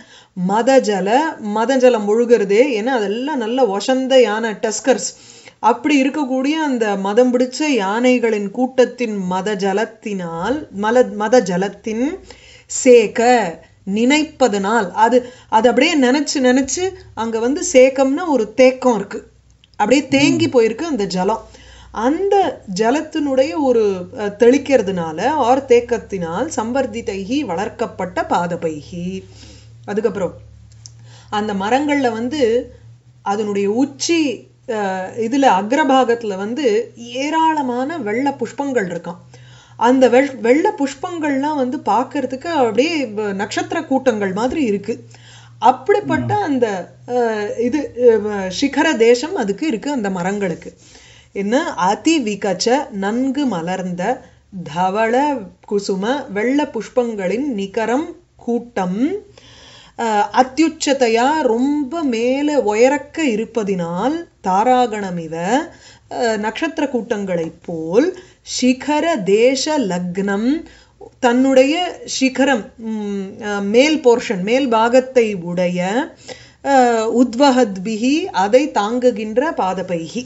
மதஜல மதஜலம் முழுகிறதே ஏன்னா அதெல்லாம் நல்ல வசந்த யானை டஸ்கர்ஸ் அப்படி இருக்கக்கூடிய அந்த மதம் பிடிச்ச யானைகளின் கூட்டத்தின் மத ஜலத்தினால் மல மத ஜலத்தின் சேக நினைப்பதனால் அது அது அப்படியே நினைச்சு நினைச்சு அங்க வந்து சேக்கம்னா ஒரு தேக்கம் இருக்கு அப்படியே தேங்கி போயிருக்கு அந்த ஜலம் அந்த ஜலத்தினுடைய ஒரு அஹ், தெளிக்கிறதுனால ஆர் தேக்கத்தினால் சம்பர்திதைகி வளர்க்கப்பட்ட பாதபைகி அதுக்கப்புறம் அந்த மரங்கள்ல வந்து அதனுடைய உச்சி அஹ், இதுல அக்ரபாகத்துல வந்து ஏராளமான வெள்ளை புஷ்பங்கள் இருக்காம் அந்த வெள் வெள்ளை புஷ்பங்கள்லாம் வந்து பார்க்கிறதுக்கு அப்படியே வ- நட்சத்திர கூட்டங்கள் மாதிரி இருக்கு அப்படிப்பட்ட அந்த அஹ், இது அஹ், சிகர தேசம் அதுக்கு இருக்கு அந்த மரங்களுக்கு என்ன அதி விகச்ச நன்கு மலர்ந்த தவள குசும வெள்ள புஷ்பங்களின் நிகரம் கூட்டம் அஹ், அத்யுச்சதையா ரொம்ப மேலே உயரக்க இருப்பதினால் தாராகணமிவ அஹ், நட்சத்திர கூட்டங்களைப் போல் சிகர தேச லக்னம் தன்னுடைய சிகரம் ம், அஹ், மேல் போர்ஷன் மேல் பாகத்தை உடைய அஹ், உத்வஹத்பிஹி அதை தாங்குகின்ற பாதபைகி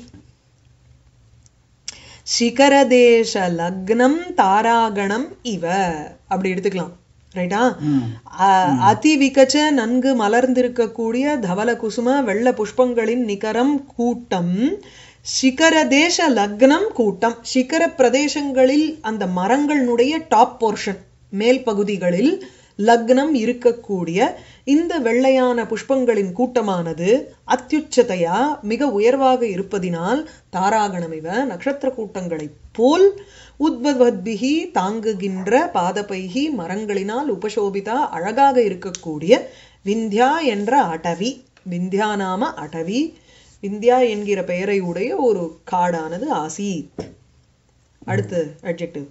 சிகரதேச லக்னம் தாராகணம் இவ அப்படி எடுத்துக்கலாம் ரைட்டா அ- அதி விகச்ச நன்கு மலர்ந்திருக்கக்கூடிய தவல குசும வெள்ள புஷ்பங்களின் நிகரம் கூட்டம் சிகரதேச லக்னம் கூட்டம் சிகர பிரதேசங்களில் அந்த மரங்களுடைய டாப் போர்ஷன் மேல் பகுதிகளில் லக்னம் இருக்கக்கூடிய இந்த வெள்ளையான புஷ்பங்களின் கூட்டமானது அத்யுச்சதையா மிக உயர்வாக இருப்பதினால் தாராகணமிவ நட்சத்திர கூட்டங்களைப் போல் உத்வத்பிகி தாங்குகின்ற பாதபைகி மரங்களினால் உபசோபிதா அழகாக இருக்கக்கூடிய விந்தியா என்ற அடவி விந்தியா நாம அடவி விந்தியா என்கிற பெயரை உடைய ஒரு காடானது ஆசீத் அடுத்து அட்ஜெக்டிவ்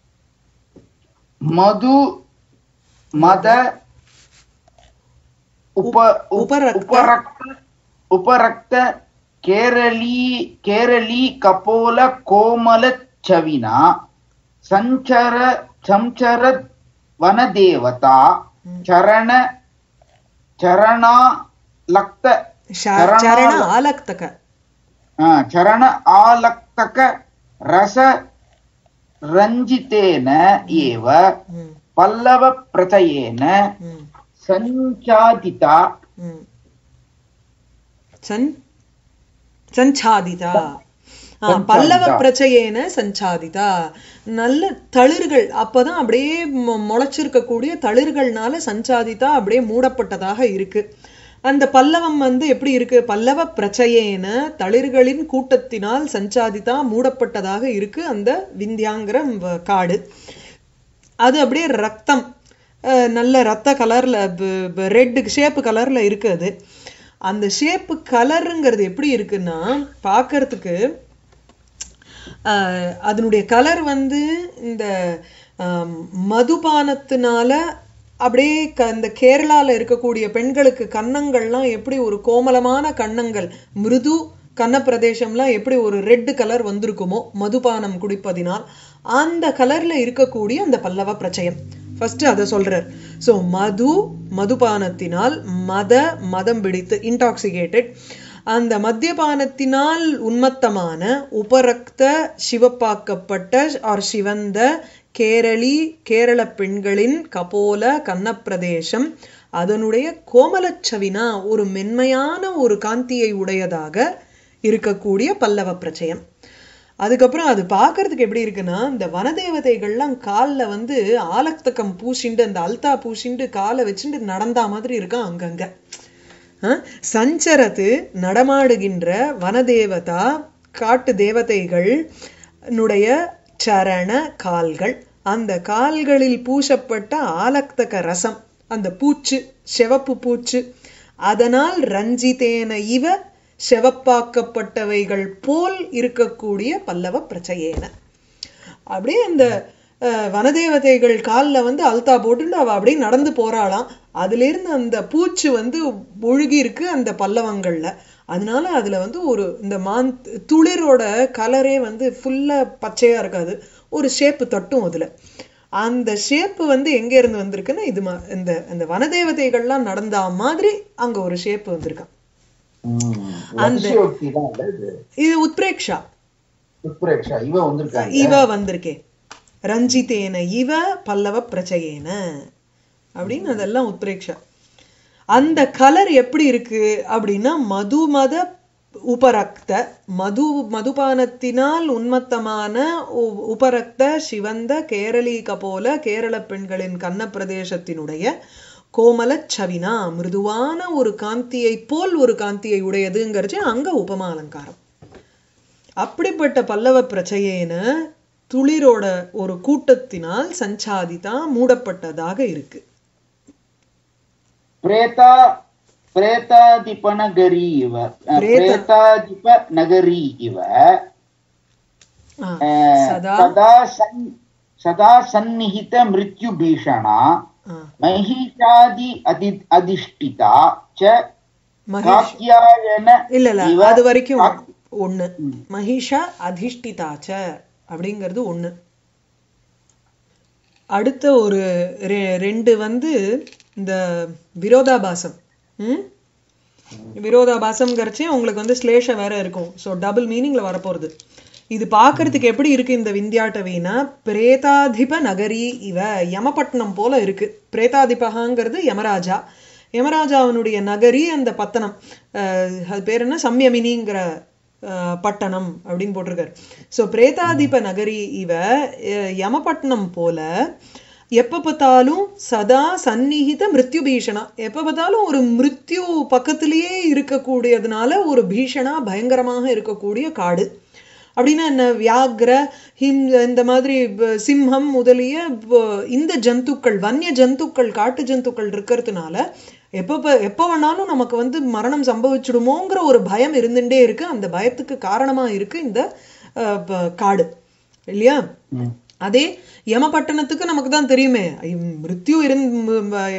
मधु मद उप उप- उपरक्त- उपरक्त उपरक्त केरली केरली कपोल कोमल चविना संचर संचर वनदेवता चरण चरणा लक्त சரண ஆலக்தக ಆ, ಚರಣ ಆಲಕ್ತಕ ರಸ ರಂಜಿತೇನ ಏವ ம், ಪಲ್ಲವ ಪ್ರಚಯೇನ ம், ಸಂಚಾದಿತ ம். சன் சஞ்சாதிதா ஆ, சஞ்சாதிதா. பல்லவ பிரச்சையேன சஞ்சாதிதா நல்ல தளிர்கள் அப்பதான் அப்படியே மொ- முளைச்சிருக்கக்கூடிய தளிர்கள்னால சஞ்சாதிதா அப்படியே மூடப்பட்டதாக இருக்கு அந்த பல்லவம் வந்து எப்படி இருக்கு பல்லவ பிரச்சயேன தளிர்களின் கூட்டத்தினால் சஞ்சாதிதா மூடப்பட்டதாக இருக்கு அந்த விந்தியாங்கிற வ- காடு அது அப்படியே ரத்தம் அஹ், நல்ல ரத்த கலர்ல ரெட் ஷேப்பு கலர்ல இருக்கு அது அந்த ஷேப்பு கலருங்கிறது எப்படி இருக்குன்னா பார்க்கறதுக்கு ஆஹ் அதனுடைய கலர் வந்து இந்த ஆம், மதுபானத்தினால அப்படியே க இந்த கேரளால இருக்கக்கூடிய பெண்களுக்கு கன்னங்கள்லாம் எப்படி ஒரு கோமலமான கன்னங்கள் மிருது கன்ன பிரதேசம்லாம் எப்படி ஒரு ரெட் கலர் வந்திருக்குமோ மதுபானம் குடிப்பதினால் அந்த கலர்ல இருக்கக்கூடிய அந்த பல்லவ பிரச்சயம் ஃபர்ஸ்ட் அதை சொல்றார் ஸோ மது மதுபானத்தினால் மத மதம் பிடித்து இன்டாக்சிகேட்டட் அந்த மத்தியபானத்தினால் உன்மத்தமான உபரக்த சிவப்பாக்கப்பட்ட ஆர் சிவந்த கேரளி கேரள பெண்களின் கபோல கன்னப்பிரதேசம் அதனுடைய கோமலச்சவினா ஒரு மென்மையான ஒரு காந்தியை உடையதாக இருக்கக்கூடிய பல்லவ பிரச்சயம் அதுக்கப்புறம் அது பார்க்கறதுக்கு எப்படி இருக்குன்னா இந்த வனதேவதைகள்லாம் கால்ல வந்து ஆலக்தகம் பூசிண்டு அந்த அல்தா பூசிண்டு காலை வச்சுட்டு நடந்தா மாதிரி இருக்கான் அங்கங்க அஹ், சஞ்சரத்து நடமாடுகின்ற வனதேவதா காட்டு தேவதைகள் னுடைய சரண கால்கள் அந்த கால்களில் பூசப்பட்ட ஆலக்தக ரசம் அந்த பூச்சு செவப்பு பூச்சு அதனால் ரஞ்சிதேன இவ செவப்பாக்கப்பட்டவைகள் போல் இருக்கக்கூடிய பல்லவ பிரச்சயேன அப்படியே அந்த அஹ், வனதேவதைகள் காலில் வந்து அல்தா போட்டுட்டு அவ அப்படியே நடந்து போறாளாம் அதுல இருந்து அந்த பூச்சு வந்து ஒழுகி இருக்கு அந்த பல்லவங்கள்ல அதனால அதுல வந்து ஒரு இந்த மான் துளிரோட கலரே வந்து ஃபுல்லா பச்சையா இருக்காது ஒரு ஷேப்பு தட்டும் அதுல அந்த ஷேப்பு வந்து எங்க இருந்து வந்திருக்குன்னா இது மா- இந்த இந்த வனதேவதைகள்லாம் நடந்தா மாதிரி அங்க ஒரு ஷேப் வந்திருக்கான் அந்த- அதிசயோக்தி தான் இல்ல இது இது உத்பிரேக்ஷா உத்பிரேக்ஷா இவ வந்திருக்காங்க இவ வந்திருக்கே ரஞ்சிதேன இவ பல்லவ பிரச்சயேன அப்படின்னு அதெல்லாம் உத்பிரேக்ஷா அந்த கலர் எப்படி இருக்கு அப்படின்னா மதுமத உபரக்த மது மதுபானத்தினால் உன்மத்தமான உ- உபரக்த சிவந்த கேரளீக போல கேரள பெண்களின் கன்ன பிரதேசத்தினுடைய கோமல சவினா மிருதுவான ஒரு காந்தியை போல் ஒரு காந்தியை உடையதுங்கிறச்சு அங்க உபமா அலங்காரம் அப்படிப்பட்ட பல்லவ பிரச்சையேன துளிரோட ஒரு கூட்டத்தினால் சஞ்சாதிதா மூடப்பட்டதாக இருக்கு பிரேதா பிரேதாதிபநகரி இவ அஹ், பிரேத- பிரேதாதிப நகரி இவ ஆ, அஹ், சதா சதா சன் சதா சந்நிஹித மிருத்யு பீஷணா ஆ, மகிஷாதி அதி அதிஷ்டிதா ச மகிஷ் காத்யாயன இல்ல இல்ல இவ அது வரைக்கும் காத்- ஒண்ணு மகிஷா அதிஷ்டிதாச்ச அப்படிங்கிறது ஒண்ணு அடுத்த ஒரு ரெ- ரெண்டு வந்து இந்த விரோதாபாசம் ம் விரோதாபாசம்ங்கிறச்சே உங்களுக்கு வந்து ஸ்லேஷ வேற இருக்கும் ஸோ டபுள் மீனிங்ல வரப்போறது இது பார்க்கறதுக்கு எப்படி இருக்கு இந்த விந்தியாட்டவினா பிரேதாதிப நகரி இவ யமபட்னம் போல இருக்கு பிரேதாதிபகாங்கிறது யமராஜா யமராஜாவினுடைய நகரி அந்த பத்தனம் அஹ், அது பேர் என்ன சம்யமினிங்கிற அஹ், பட்டணம் அப்படின்னு போட்டிருக்காரு ஸோ பிரேதாதிப நகரி இவ அஹ், யமபட்னம் போல எப்ப பார்த்தாலும் சதா சந்நிகித மிருத்யு பீஷணா எப்ப பார்த்தாலும் ஒரு மிருத்யு பக்கத்திலேயே இருக்கக்கூடியதுனால ஒரு பீஷணா பயங்கரமாக இருக்கக்கூடிய காடு அப்படின்னா என்ன வியாக்ர ஹிம் இந்த மாதிரி ப- சிம்ஹம் முதலிய ப- இந்த ஜந்துக்கள் வன்ய ஜந்துக்கள் காட்டு ஜந்துக்கள் இருக்கிறதுனால எப்போ ப- எப்போ வேணாலும் நமக்கு வந்து மரணம் சம்பவிச்சிடுமோங்கிற ஒரு பயம் இருந்துட்டே இருக்கு அந்த பயத்துக்கு காரணமா இருக்கு இந்த அஹ், ப- காடு இல்லையா ம். அதே யமபட்டணத்துக்கு நமக்கு தான் தெரியுமே ஐ- மிருத்யு இருந்து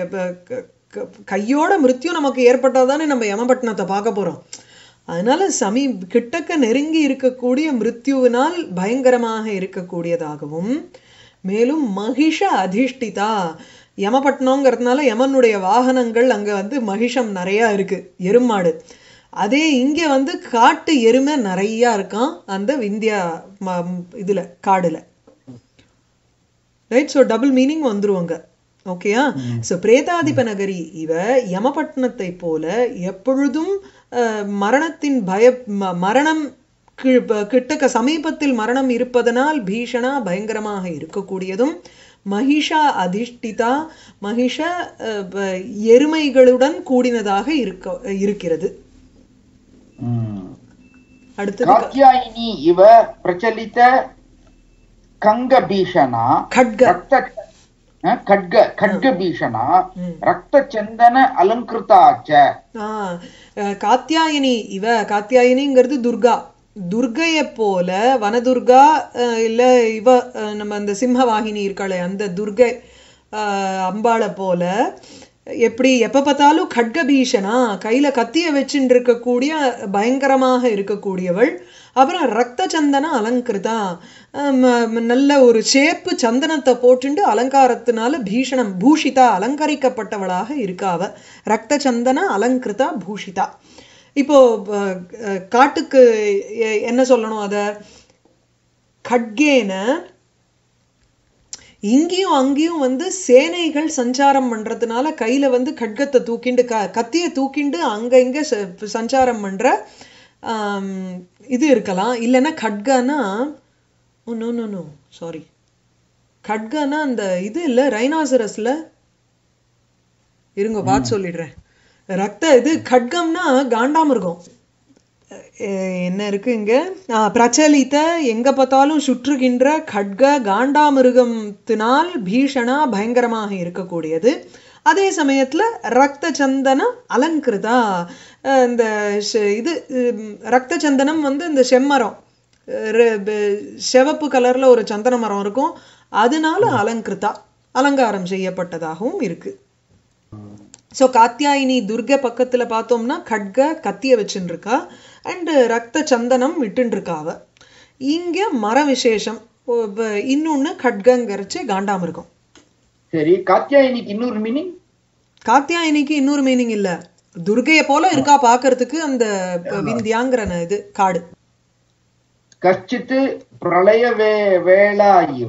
கையோட மிருத்யு நமக்கு ஏற்பட்டாதானே நம்ம யமபட்டணத்தை பார்க்க போறோம் அதனால சமீ கிட்டக்க நெருங்கி இருக்கக்கூடிய மிருத்யுவினால் பயங்கரமாக இருக்கக்கூடியதாகவும் மேலும் மகிஷ அதிஷ்டிதா யமபட்னங்கிறதுனால யமனுடைய வாகனங்கள் அங்க வந்து மகிஷம் நிறைய இருக்கு எருமாடு அதே இங்க வந்து காட்டு எருமை நிறைய இருக்கான் அந்த விந்தியா ம- இதுல காடுல ரைட் ஸோ டபுள் மீனிங் வந்துருவாங்க ஓகேயா ஸோ பிரேதாதிப நகரி இவ யமபட்னத்தை போல எப்பொழுதும் அஹ், மரணத்தின் பய ம- மரணம் கி- ப- கிட்டக்க சமீபத்தில் மரணம் இருப்பதனால் பீஷணா பயங்கரமாக இருக்கக்கூடியதும் மகிஷா அதிஷ்டிதா மகிஷ அஹ், ப- எருமைகளுடன் கூடினதாக இருக்க இருக்கிறது ம். அடுத்தது कात्यायिनी इव प्रचलित कङ्गभीषणा खड्ग रक्त अ, खड्ग खड्गभीषणा ம். रक्तचन्दन अलङ्कृता च ஆ, அஹ், காத்யாயினி இவ காத்யாயினிங்கிறது துர்கா துர்கையை போல வனதுர்கா அஹ், இல்ல இவ அஹ், நம்ம அந்த சிம்மவாகினி இருக்காளே அந்த துர்கை அஹ், அம்பாளை போல எப்படி எப்ப பார்த்தாலும் கட்கபீஷனா கையில கத்திய வச்சுட்டு இருக்கக்கூடிய பயங்கரமாக இருக்கக்கூடியவள் அப்புறம் ரத்த சந்தன அலங்கிருதா ஆம், ஆம், நல்ல ஒரு சேப்பு சந்தனத்தை போட்டுண்டு அலங்காரத்தினால பீஷணம் பூஷிதா அலங்கரிக்கப்பட்டவளாக இருக்கா அவ ரத்த சந்தன அலங்கிருதா பூஷிதா இப்போ அஹ், அஹ், காட்டுக்கு எ- என்ன சொல்லணும் அத கட்கேன இங்கேயும் அங்கேயும் வந்து சேனைகள் சஞ்சாரம் பண்றதுனால கையில வந்து கட்கத்தை தூக்கிண்டு க கத்தியை தூக்கிண்டு அங்க இங்க ச- சஞ்சாரம் பண்ற ஆம், இது இருக்கலாம் இல்லைன்னா கட்கனா oh no no no sorry கட்கனா அந்த இது இல்ல ரைனாசரஸ்ல இருங்க பார்த்து சொல்லிடுறேன் ரத்த இது கட்கம்னா காண்டாமிருகம் அஹ் என்ன இருக்கு இங்க ஆ, பிரச்சலித எங்க பார்த்தாலும் சுற்றுகின்ற கட்க காண்டாமிருகத்தினால் பீஷணா பயங்கரமாக இருக்கக்கூடியது அதே சமயத்துல ரத்த சந்தன அலங்கிருதா அஹ் இந்த ஷ- இது உம், ரத்த சந்தனம் வந்து இந்த செம்மரம் அஹ் ரெ- பெ- சிவப்பு கலர்ல ஒரு சந்தன மரம் இருக்கும் அதனால அலங்கிருதா அலங்காரம் செய்யப்பட்டதாகவும் இருக்கு ஸோ காத்தியாயினி துர்கை பக்கத்துல பார்த்தோம்னா கட்க கத்திய வச்சுட்டு இருக்கா அண்ட் ரத்த சந்தனம் விட்டுன்னு இருக்கா அவ இங்க மர விசேஷம் ஓ, ப- இன்னொன்னு கட்கங்கரிச்சு காண்டாமிருகம் சரி காத்தியாயினிக்கு இன்னொரு மீனிங் காத்தியாயினிக்கு இன்னொரு மீனிங் இல்ல துர்கையை போல இருக்கா பார்க்கிறதுக்கு அந்த ப- விந்தியாங்கிற ந- இது காடு கஷ்டித் பிரளய வே வேளா இவ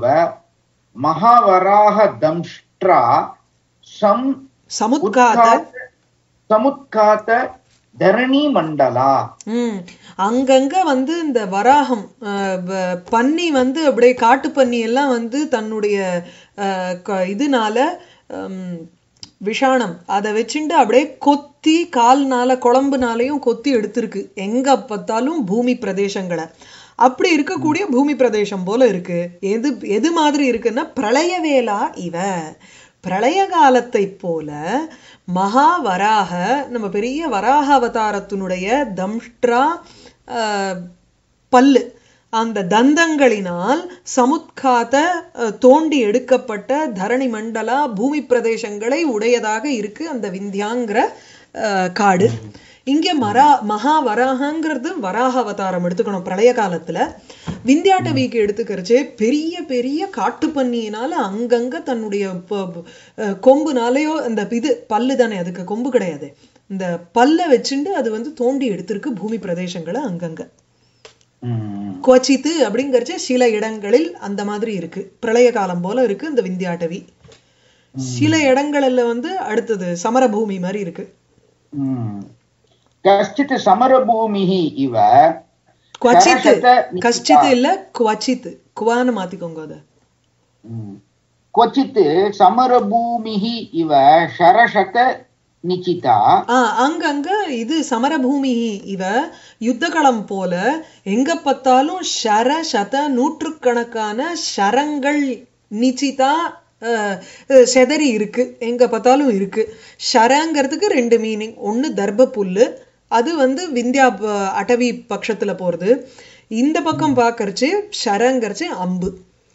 மகாவராக தம்ஷ்ட்ரா சம் சமுத்காத உத்காத சமுத்காத தரணி மண்டலா ம் அங்கங்க வந்து இந்த வராகம் அஹ், ப- பன்னி வந்து அப்படியே காட்டு பன்னி எல்லாம் வந்து தன்னுடைய அஹ், க- இதனால ஹம், விஷாணம் அதை வச்சுட்டு அப்படியே கொத்தி கால்னால குழம்புனாலையும் கொத்தி எடுத்திருக்கு எங்க பார்த்தாலும் பூமி பிரதேசங்களை அப்படி இருக்கக்கூடிய பூமி பிரதேசம் போல இருக்கு எது எது மாதிரி இருக்குன்னா பிரளயவேலா இவ பிரளய காலத்தை போல மகா வராக நம்ம பெரிய வராக அவதாரத்தினுடைய தம்ஷ்ட்ரா ஆஹ், பல்லு அந்த தந்தங்களினால் சமுத்காத அஹ், தோண்டி எடுக்கப்பட்ட தரணி மண்டலா பூமி பிரதேசங்களை உடையதாக இருக்கு அந்த விந்தியாங்கிற அஹ், காடு இங்க மரா மகா வராகங்கிறது வராக அவதாரம் எடுத்துக்கணும் பிரளய காலத்துல விந்தியாட்டவிக்கு எடுத்துக்கிறச்சே பெரிய பெரிய காட்டு பன்னியினால அங்கங்க தன்னுடைய ப- ப- அஹ் கொம்புனாலேயோ அந்த இது பல்லு தானே அதுக்கு கொம்பு கிடையாது இந்த பல்ல வச்சுண்டு அது வந்து தோண்டி எடுத்திருக்கு பூமி பிரதேசங்களை அங்கங்க ம். குவச்சித்து அப்படிங்கறச்ச சில இடங்களில் அந்த மாதிரி இருக்கு பிரளய காலம் போல இருக்கு இந்த விந்தியாட்டவி சில இடங்கள்ல வந்து அடுத்தது சமரபூமி மாதிரி இருக்கு ம். கஷ்டித் சமரபூமிः இவ குவச்சித்து சரசத நிகிதா. கஷ்டித்து இல்ல குவச்சித்து குவான்னு மாத்திக்கோங்க அத ம். क्वचित् समरभूमिः इव शरशत निचिता ஆ அங்கங்க இது சமரபூமி இவ யுத்தகளம் போல எங்க பார்த்தாலும் ஷர சத நூற்றுக்கணக்கான ஷரங்கள் நிச்சிதா அஹ், அஹ், செதறி இருக்கு எங்க பார்த்தாலும் இருக்கு ஷரங்கிறதுக்கு ரெண்டு மீனிங் ஒன்னு தர்ப புல்லு அது வந்து விந்தியா ப- அடவி பட்சத்துல போறது இந்த பக்கம் பார்க்கறச்சு ஷரங்கிறச்சு அம்பு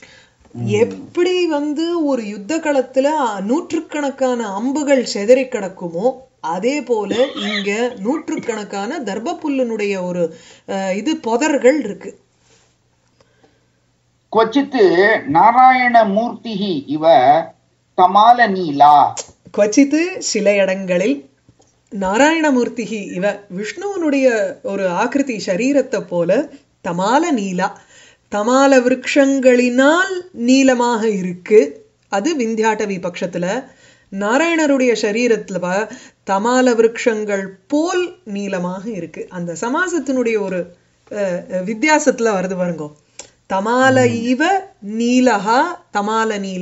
எப்படி வந்து ஒரு யுத்த களத்துல நூற்றுக்கணக்கான அம்புகள் செதறி கிடக்குமோ அதே போல இங்க நூற்றுக்கணக்கான தர்பப்புல்லினுடைய ஒரு அஹ், இது புதர்கள் இருக்கு क्वचित् नारायणमूर्तिः इव कमालनीला குவச்சித்து சில இடங்களில் நாராயணமூர்த்திகி இவ விஷ்ணுவனுடைய ஒரு ஆக்கிருதி சரீரத்தை போல தமால நீலா தமால விருட்சங்களினால் நீளமாக இருக்கு அது விந்தியாட்டவி பட்சத்துல நாராயணருடைய சரீரத்துல ப- தமால விருட்சங்கள் போல் நீளமாக இருக்கு அந்த சமாசத்தினுடைய ஒரு அஹ், அஹ், வித்தியாசத்துல வருது பாருங்க தமால இவ நீலஹா தமால நீலா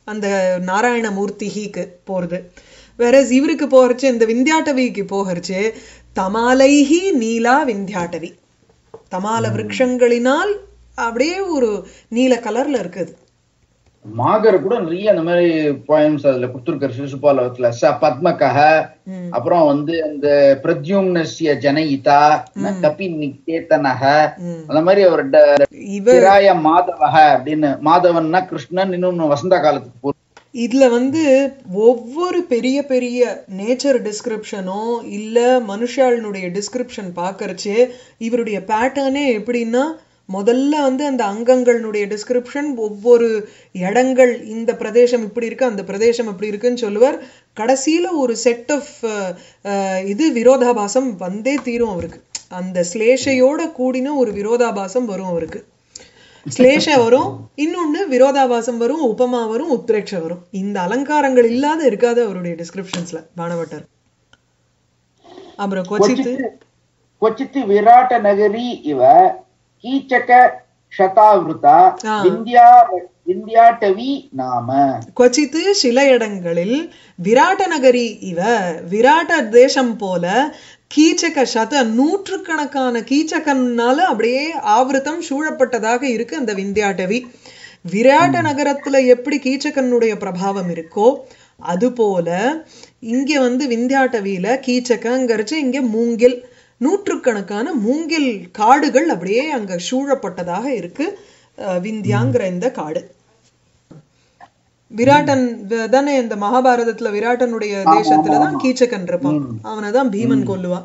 அந்த நாராயணமூர்த்திக்கு போறது வேற இவருக்கு போகிறச்சு இந்த விந்தியாட்டவிக்கு போகிறச்சு தமாலைஹி நீலா விந்தியாட்டவி தமால விருட்சங்களினால் அப்படியே ஒரு நீல கலர்ல இருக்குது மாகர் கூட நிறைய அந்த மாதிரி போயம்ஸ் அதுல கொடுத்துருக்காரு சிசுபாலவத்துல ச பத்மகஹ ம். அப்புறம் வந்து அந்த பிரத்யும்னஸ்ய ஜனயிதா கபி நிகேதனக ம். அந்த மாதிரி அவர் இவ திராய மாதவக அப்படின்னு மாதவன்னா கிருஷ்ணன் இன்னொன்னு வசந்த காலத்துக்கு போ- இதுல வந்து ஒவ்வொரு பெரிய பெரிய நேச்சர் டிஸ்கிரிப்ஷனோ இல்ல மனுஷாளினுடைய டிஸ்கிரிப்ஷன் பார்க்கறச்சே இவருடைய பேட்டர்னே எப்படின்னா முதல்ல வந்து அந்த அங்கங்களுடைய டிஸ்கிரிப்ஷன் ஒவ்வொரு இடங்கள் இந்த பிரதேசம் இப்படி இருக்கு அந்த பிரதேசம் இப்படி இருக்குன்னு சொல்லுவார் கடைசியில ஒரு செட் ஆஃப் இது விரோதாபாசம் வந்தே தீரும் அவருக்கு அந்த ஸ்லேஷையோட கூடின ஒரு விரோதாபாசம் வரும் அவருக்கு ஸ்லேஷ வரும் இன்னொன்னு விரோதாபாசம் வரும் உபமா வரும் உத்ரேட்ச வரும் இந்த அலங்காரங்கள் இல்லாத இருக்காது அவருடைய டிஸ்கிரிப்ஷன்ஸ்ல பானவட்டர் அப்புறம் கொச்சித்து क्वचित् विराट नगरी इव कीचक शतावृता ஆ. विन्द्या विन्द्याटवी नाम கொச்சித்து சில இடங்களில் விராட்ட நகரி இவ விராட்ட தேசம் போல கீச்சக சத நூற்றுக்கணக்கான கீச்சகன்னால அப்படியே ஆவೃತம் சூழப்பட்டதாக இருக்கு அந்த விந்தியாட்டவி விராட்ட நகரத்துல எப்படி கீச்சகனுடைய பிரபாவம் இருக்கோ அதுபோல இங்க வந்து விந்தியாட்டவியில கீச்சகங்கிறச்சு இங்க மூங்கில் நூற்றுக்கணக்கான மூங்கில் காடுகள் அப்படியே அங்க சூழப்பட்டதாக இருக்கு அஹ், விந்தியாங்கிற இந்த காடு விராட்டன் வ- தானே இந்த மகாபாரதத்துல விராட்டனுடைய தேசத்துல தான் கீச்சகன் இருப்பான் அவனை தான் பீமன் கொல்லுவான்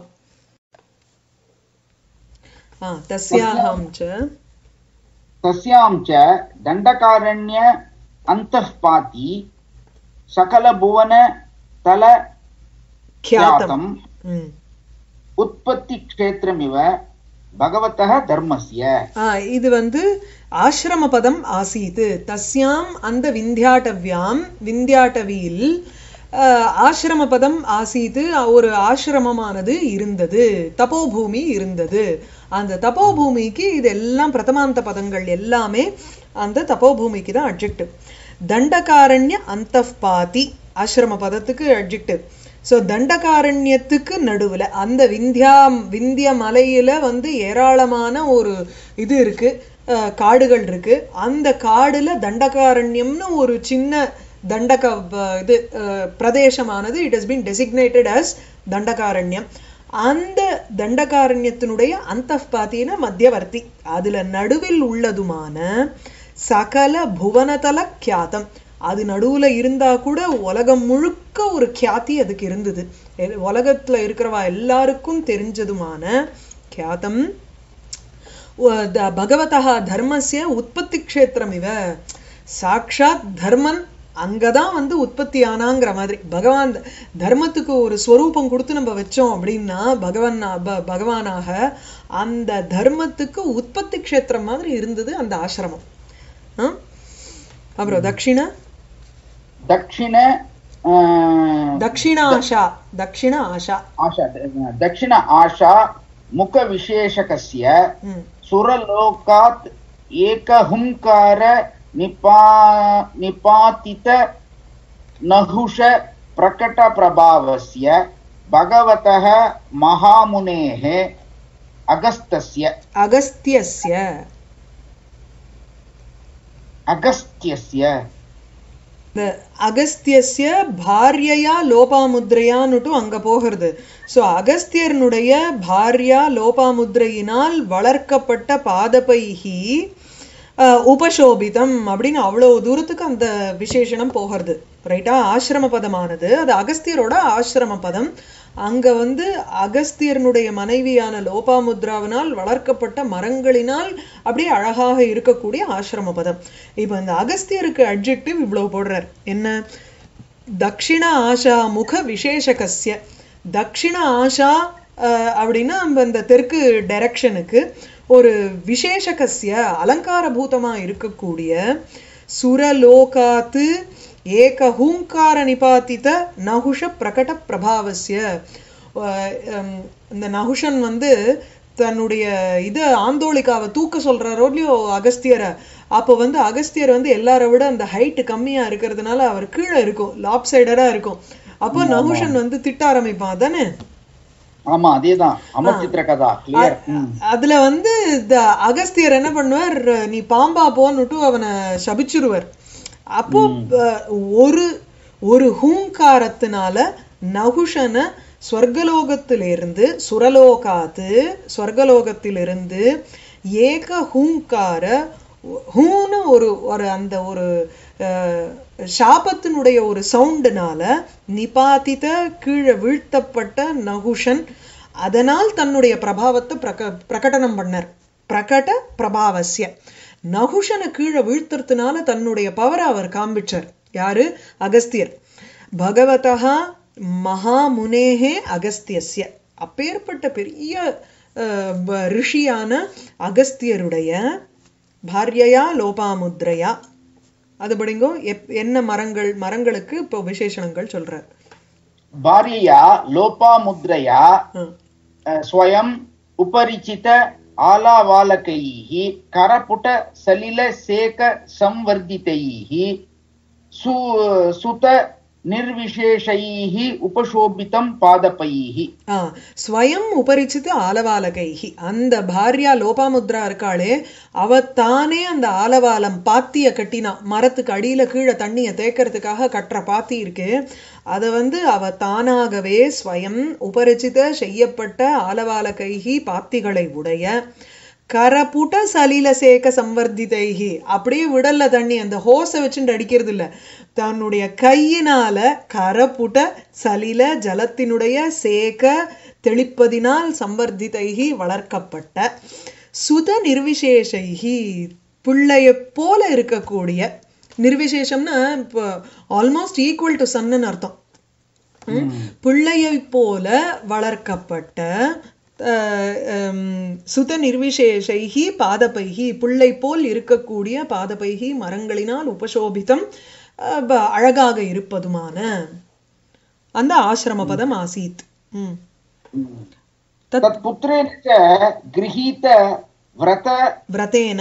ஆ தஸ்யாஹம் ச तस्यां च दण्डकारण्य अन्तः पाति सकलभुवन तल கியாத்தம் ம். उत्पत्तिक्षेत्रमिव भगवतः धर्मस्य ஆ, இது வந்து ஆசிரம பதம் ஆசீது தஸ்யாம் அந்த விந்தியாட்டவ்யாம் விந்தியாட்டவியில் ஆ, ஆசிரம பதம் ஆசீது ஒரு ஆசிரமமானது இருந்தது தபோபூமி இருந்தது அந்த தபோபூமிக்கு இது எல்லாம் பிரதமாந்த பதங்கள் எல்லாமே அந்த தபோபூமிக்கு தான் அட்ஜெக்டிவ் தண்டகாரண்ய அந்தப்பாதி ஆசிரம பதத்துக்கு அட்ஜெக்டிவ் ஸோ தண்டகாரண்யத்துக்கு நடுவுல அந்த விந்தியா விந்திய மலையில வந்து ஏராளமான ஒரு இது இருக்கு அஹ், காடுகள் இருக்கு அந்த காடுல தண்டகாரண்யம்னு ஒரு சின்ன தண்டக வ- இது அஹ், பிரதேசமானது it has been designated as Dandakaranyam அந்த தண்டகாரண்யத்தினுடைய அந்தப்பாத்தின மத்தியவர்த்தி அதுல நடுவில் உள்ளதுமான சகல புவனதல கியாதம் அது நடுவுல இருந்தா கூட உலகம் முழுக்க ஒரு கியாதி அதுக்கு இருந்தது எ- உலகத்துல இருக்கிறவா எல்லாருக்கும் தெரிஞ்சதுமான கியாதம் உ- த- பகவதः தர்மஸ்ய உற்பத்தி க்ஷேத்திரம் இவ சாக்ஷாத் தர்மன் அங்கதான் வந்து உற்பத்தி ஆனாங்கிற மாதிரி பகவான் த- தர்மத்துக்கு ஒரு ஸ்வரூபம் கொடுத்து நம்ம வச்சோம் அப்படின்னா பகவான் ப- பகவானாக அந்த தர்மத்துக்கு உற்பத்தி க்ஷேத்திரம் மாதிரி இருந்தது அந்த ஆசிரமம் ஆ? அப்புறம் தக்ஷிண दक्षिण आ, தக்ஷிண ஆஷா தக்ஷிண ஆஷா आशा दक्षिण आशा मुखविशेषकस्य ம் सुरलोकात् एकहुङ्कार निपा निपातित नहुष प्रकटप्रभावस्य भगवतः महामुनेः अगस्तस्य அகஸ்தியஸ்ய अगस्त्यस्य இந்த அகஸ்தியஸ்ய பாரியையா லோபாமுத்ரையான்னுட்டு அங்க போகிறது சோ அகஸ்தியர்னுடைய பாரியா லோபாமுத்ரையினால் வளர்க்கப்பட்ட பாதபைகி அஹ், உபசோபிதம் அப்படின்னு அவ்வளவு தூரத்துக்கு அந்த விசேஷணம் போகிறது ரைட்டா ஆசிரம பதமானது அது அகஸ்தியரோட ஆசிரம பதம் அங்க வந்து அகஸ்தியர்னுடைய மனைவியான லோபாமுத்ராவினால் வளர்க்கப்பட்ட மரங்களினால் அப்படியே அழகாக இருக்கக்கூடிய ஆசிரம பதம் இப்போ இந்த அகஸ்தியருக்கு அட்ஜெக்டிவ் இவ்வளவு போடுறார் என்ன தக்ஷிண ஆஷா முக விசேஷகஸ்ய தக்ஷிண ஆஷா அஹ், அப்படின்னா நம்ம இந்த தெற்கு டைரக்ஷனுக்கு ஒரு விசேஷகஸ்ய அலங்காரபூதமா இருக்கக்கூடிய சுரலோகாத்து ஏக ஹூங்கார நிபாத்தித நகுஷ பிரகட பிரபாவஸ்ய அஹ், ஹம், இந்த நகுஷன் வந்து தன்னுடைய இது ஆந்தோலிகாவை தூக்க சொல்றாரோ இல்லையோ அகஸ்தியரை அப்போ வந்து அகஸ்தியர் வந்து எல்லாரை விட அந்த ஹைட் கம்மியா இருக்கிறதுனால அவர் கீழே இருக்கும் லாப் சைடரா இருக்கும் அப்போ நகுஷன் வந்து திட்ட ஆரம்பிப்பான் தானே ஆமா அதேதான் அமர்ச்சித்திர கதா கிளியர் அதுல வந்து இந்த அகஸ்தியர் என்ன பண்ணுவார் நீ பாம்பா போன்னுட்டு அவனை சபிச்சிருவார் அப்போ அஹ், ஒரு ஒரு ஹூங்காரத்தினால நகுஷனை ஸ்வர்கலோகத்திலிருந்து சுரலோகாத்து ஸ்வர்கலோகத்திலிருந்து ஏக ஹூங்கார ஹூன்னு ஒரு ஒரு அந்த ஒரு அஹ், சாபத்தினுடைய ஒரு சவுண்டுனால நிபாதித கீழே வீழ்த்தப்பட்ட நகுஷன் அதனால் தன்னுடைய பிரபாவத்தை பிரக பிரகடனம் பண்ணார் பிரகட பிரபாவசிய நகுஷனை கீழே வீழ்த்துறதுனால தன்னுடைய பவரை அவர் காண்பிச்சார் யாரு அகஸ்தியர் பகவதா மகாமுனேகே அகஸ்தியஸ்ய அப்பேற்பட்ட பெரிய அஹ், ப- ரிஷியான அகஸ்தியருடைய பாரியையா லோபாமுத்ரையா அது படிங்கோ எப் என்ன மரங்கள் மரங்களுக்கு இப்போ விசேஷணங்கள் சொல்றார் भार्यया लोपामुद्रया ம். अ, स्वयम् उपरिचित आलावालकैः करपुटसलिलसेकसंवर्धितैः सु सुत निर्विशेषैः उपशोभितं पादपैः ஆ ஸ்வயம் உபரிச்சித்து ஆலவாலகைஹி அந்த பாரியா லோபாமுத்ரா இருக்காளே அவ தானே அந்த ஆலவாலம் பாத்திய கட்டினா மரத்துக்கு அடியில கீழே தண்ணிய தேக்கிறதுக்காக கட்டுற பாத்தி இருக்கு அதை வந்து அவ தானாகவே ஸ்வயம் உபரிச்சித செய்யப்பட்ட ஆலவாலகைஹி பாத்திகளை உடைய கரபுட சலில சேக சம்வர்த்திதைகி அப்படியே விடல்ல தண்ணி அந்த ஹோஸை வச்சுட்டு அடிக்கிறது இல்ல தன்னுடைய கையினால கரபுட சலில ஜலத்தினுடைய சேக தெளிப்பதினால் சம்வர்த்திதைகி வளர்க்கப்பட்ட சுத நிர்விசேஷைகி பிள்ளைய போல இருக்கக்கூடிய நிர்விசேஷம்னா இப்போ ஆல்மோஸ்ட் ஈக்குவல் டு சன்னு அர்த்தம் ம்? பிள்ளையை போல வளர்க்கப்பட்ட அஹ், ஹம், சுத நிர்விசேஷைகி பாதபைகி பிள்ளை போல் இருக்கக்கூடிய பாதபைகி மரங்களினால் உபசோபிதம் அஹ், ப- அழகாக இருப்பதுமான அந்த ஆசிரம பதம் ஆசீத் ம். தத் तत्पुत्रेण च गृहीत व्रत விரதேன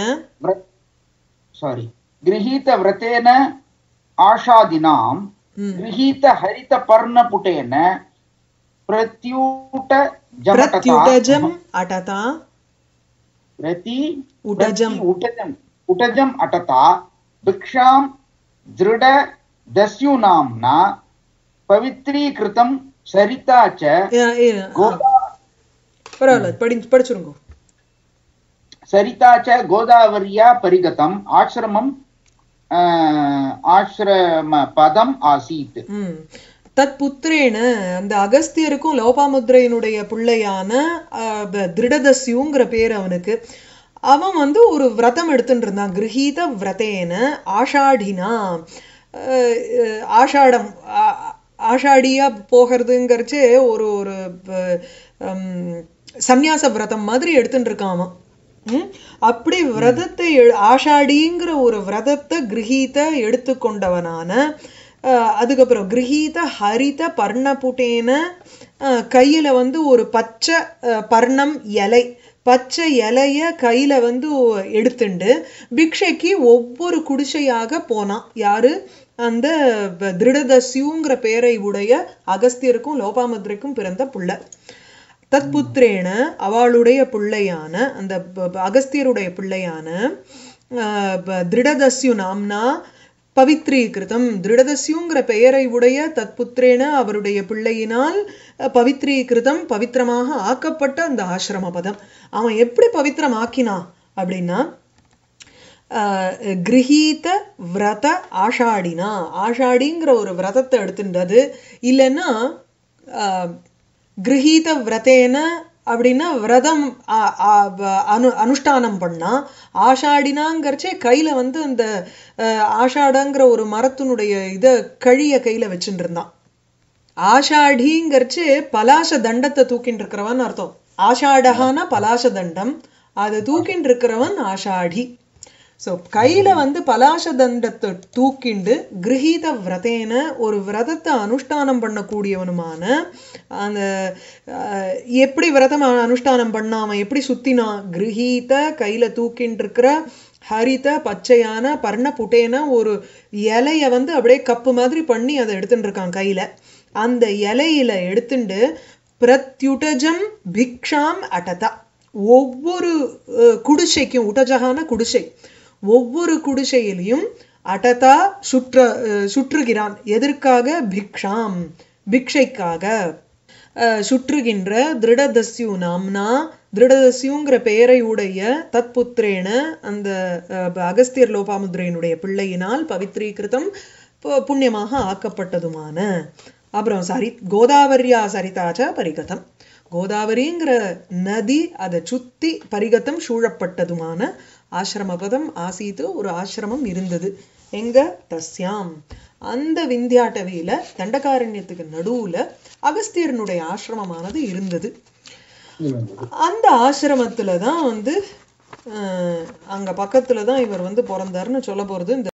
सारी गृहीत व्रतेन आशादिनां ம். गृहीत हरितपर्णपुटेन प्रत्यूट जमटता பிரத்யுடஜம் அடதா प्रति उटजम्। प्रति उटजम् उटजम् अटता भिक्षां दृढ दस्युनाम्ना पवित्रीकृतं सरिता च அஹ், அஹ், गोदा பரவாயில்ல படி படிச்சுருங்க सरिता च गोदावर्या परिगतम् आश्रमम् अ, आश्रमपदम् आसीत् ம் தத் புத்திரேன அந்த அகஸ்தியருக்கும் லோபாமுத்ரையினுடைய பிள்ளையான அஹ், ப- திருடதஸ்யுங்கிற பேர் அவனுக்கு அவன் வந்து ஒரு விரதம் எடுத்துட்டு இருந்தான் கிரகீத விரதேன ஆஷாடினா அஹ், அஹ், ஆஷாடம் ஆ- ஆஷாடியா போகிறதுங்கிறச்சே ஒரு ஒரு ப- ஹம், சந்நியாச விரதம் மாதிரி எடுத்துட்டு இருக்கான் அவன் ம்? அப்படி விரதத்தை எ- ஆஷாடிங்கிற ஒரு விரதத்தை கிரகீத எடுத்துக்கொண்டவனான அஹ், அதுக்கப்புறம் கிரகீத ஹரித பர்ணபுட்டேன அஹ், கையில வந்து ஒரு பச்சை அஹ், பர்ணம் இலை பச்சை இலைய கையில வந்து ஒ- எடுத்துண்டு பிக்ஷைக்கு ஒவ்வொரு குடிசையாக போனான் யாரு அந்த ப- திருடதஸ்யுங்கிற பேரை உடைய அகஸ்தியருக்கும் லோபாமுத்ரைக்கும் பிறந்த புள்ள தத்புத்திரேன அவளுடைய பிள்ளையான அந்த ப- ப- அகஸ்தியருடைய பிள்ளையான ஆஹ், ப- திருடதஸ்யு நாம்னா பவித்ரீகிருதம் திருடதஸ்யுங்கிற பெயரை உடைய தத்புத்திரேன அவருடைய பிள்ளையினால் அஹ், பவித்ரீகிருதம் பவித்திரமாக ஆக்கப்பட்ட அந்த ஆசிரம பதம் அவன் எப்படி பவித்திரமாக்கினான் அப்படின்னா ஆஹ், கிரகீத விரத ஆஷாடினா ஆஷாடிங்கிற ஒரு விரதத்தை எடுத்துட்டது இல்லைன்னா ஆஹ், கிரகீத விரதேன அப்படின்னா விரதம் ஆ- ஆ- வ- அனு அனுஷ்டானம் பண்ணா ஆஷாடினாங்கிறச்சே கையில வந்து அந்த ஆஹ், ஆஷாடங்கிற ஒரு மரத்தினுடைய இத கழிய கையில வச்சுட்டு இருந்தான் ஆஷாடிங்கிறச்சு பலாச தண்டத்தை தூக்கிட்டு இருக்கிறவன் அர்த்தம் ஆஷாடகான பலாச தண்டம் அதை தூக்கிட்டு இருக்கிறவன் ஆஷாடி ஸோ கையில வந்து பலாச தண்டத்தை தூக்கிண்டு கிரகீத விரதேன ஒரு விரதத்தை அனுஷ்டானம் பண்ணக்கூடியவனுமான அந்த அஹ், எப்படி விரதம் அவன் அனுஷ்டானம் பண்ணான் அவன் எப்படி சுத்தினான் கிரகீத கையில தூக்கிட்டு இருக்கிற ஹரித பச்சையான பர்ண புட்டேன ஒரு இலைய வந்து அப்படியே கப்பு மாதிரி பண்ணி அதை எடுத்துட்டு இருக்கான் கையில அந்த இலையில எடுத்துண்டு பிரத்யுடஜம் பிக்ஷாம் அடதா ஒவ்வொரு அஹ், குடிசைக்கும் உடஜகான குடிசை ஒவ்வொரு குடிசையிலையும் அடதா சுற்ற அஹ், சுற்றுகிறான் எதற்காக பிக்ஷாம் பிக்ஷைக்காக அஹ், சுற்றுகின்ற திருடதஸ்யு நாம்னா திருடதஸ்யுங்கிற பெயரை உடைய தத்புத்திரேன அந்த அஹ், அகஸ்தியர் லோபாமுத்ரையினுடைய பிள்ளையினால் பவித்ரீகிருதம் பு- புண்ணியமாக ஆக்கப்பட்டதுமான அப்புறம் சரி கோதாவரியா சரிதாச்ச பரிகதம் கோதாவரிங்கிற நதி அதை சுத்தி பரிகதம் சூழப்பட்டதுமான ஆசிரமபதம் ஆசீத்து ஒரு ஆசிரமம் இருந்தது எங்க தஸ்யாம் அந்த விந்தியாட்டவியில தண்டகாரண்யத்துக்கு நடுவுல அகஸ்தியரனுடைய ஆசிரமமானது இருந்தது அந்த ஆசிரமத்துல தான் வந்து அஹ், அங்க பக்கத்துல தான் இவர் வந்து பிறந்தாருன்னு சொல்ல போறது இந்த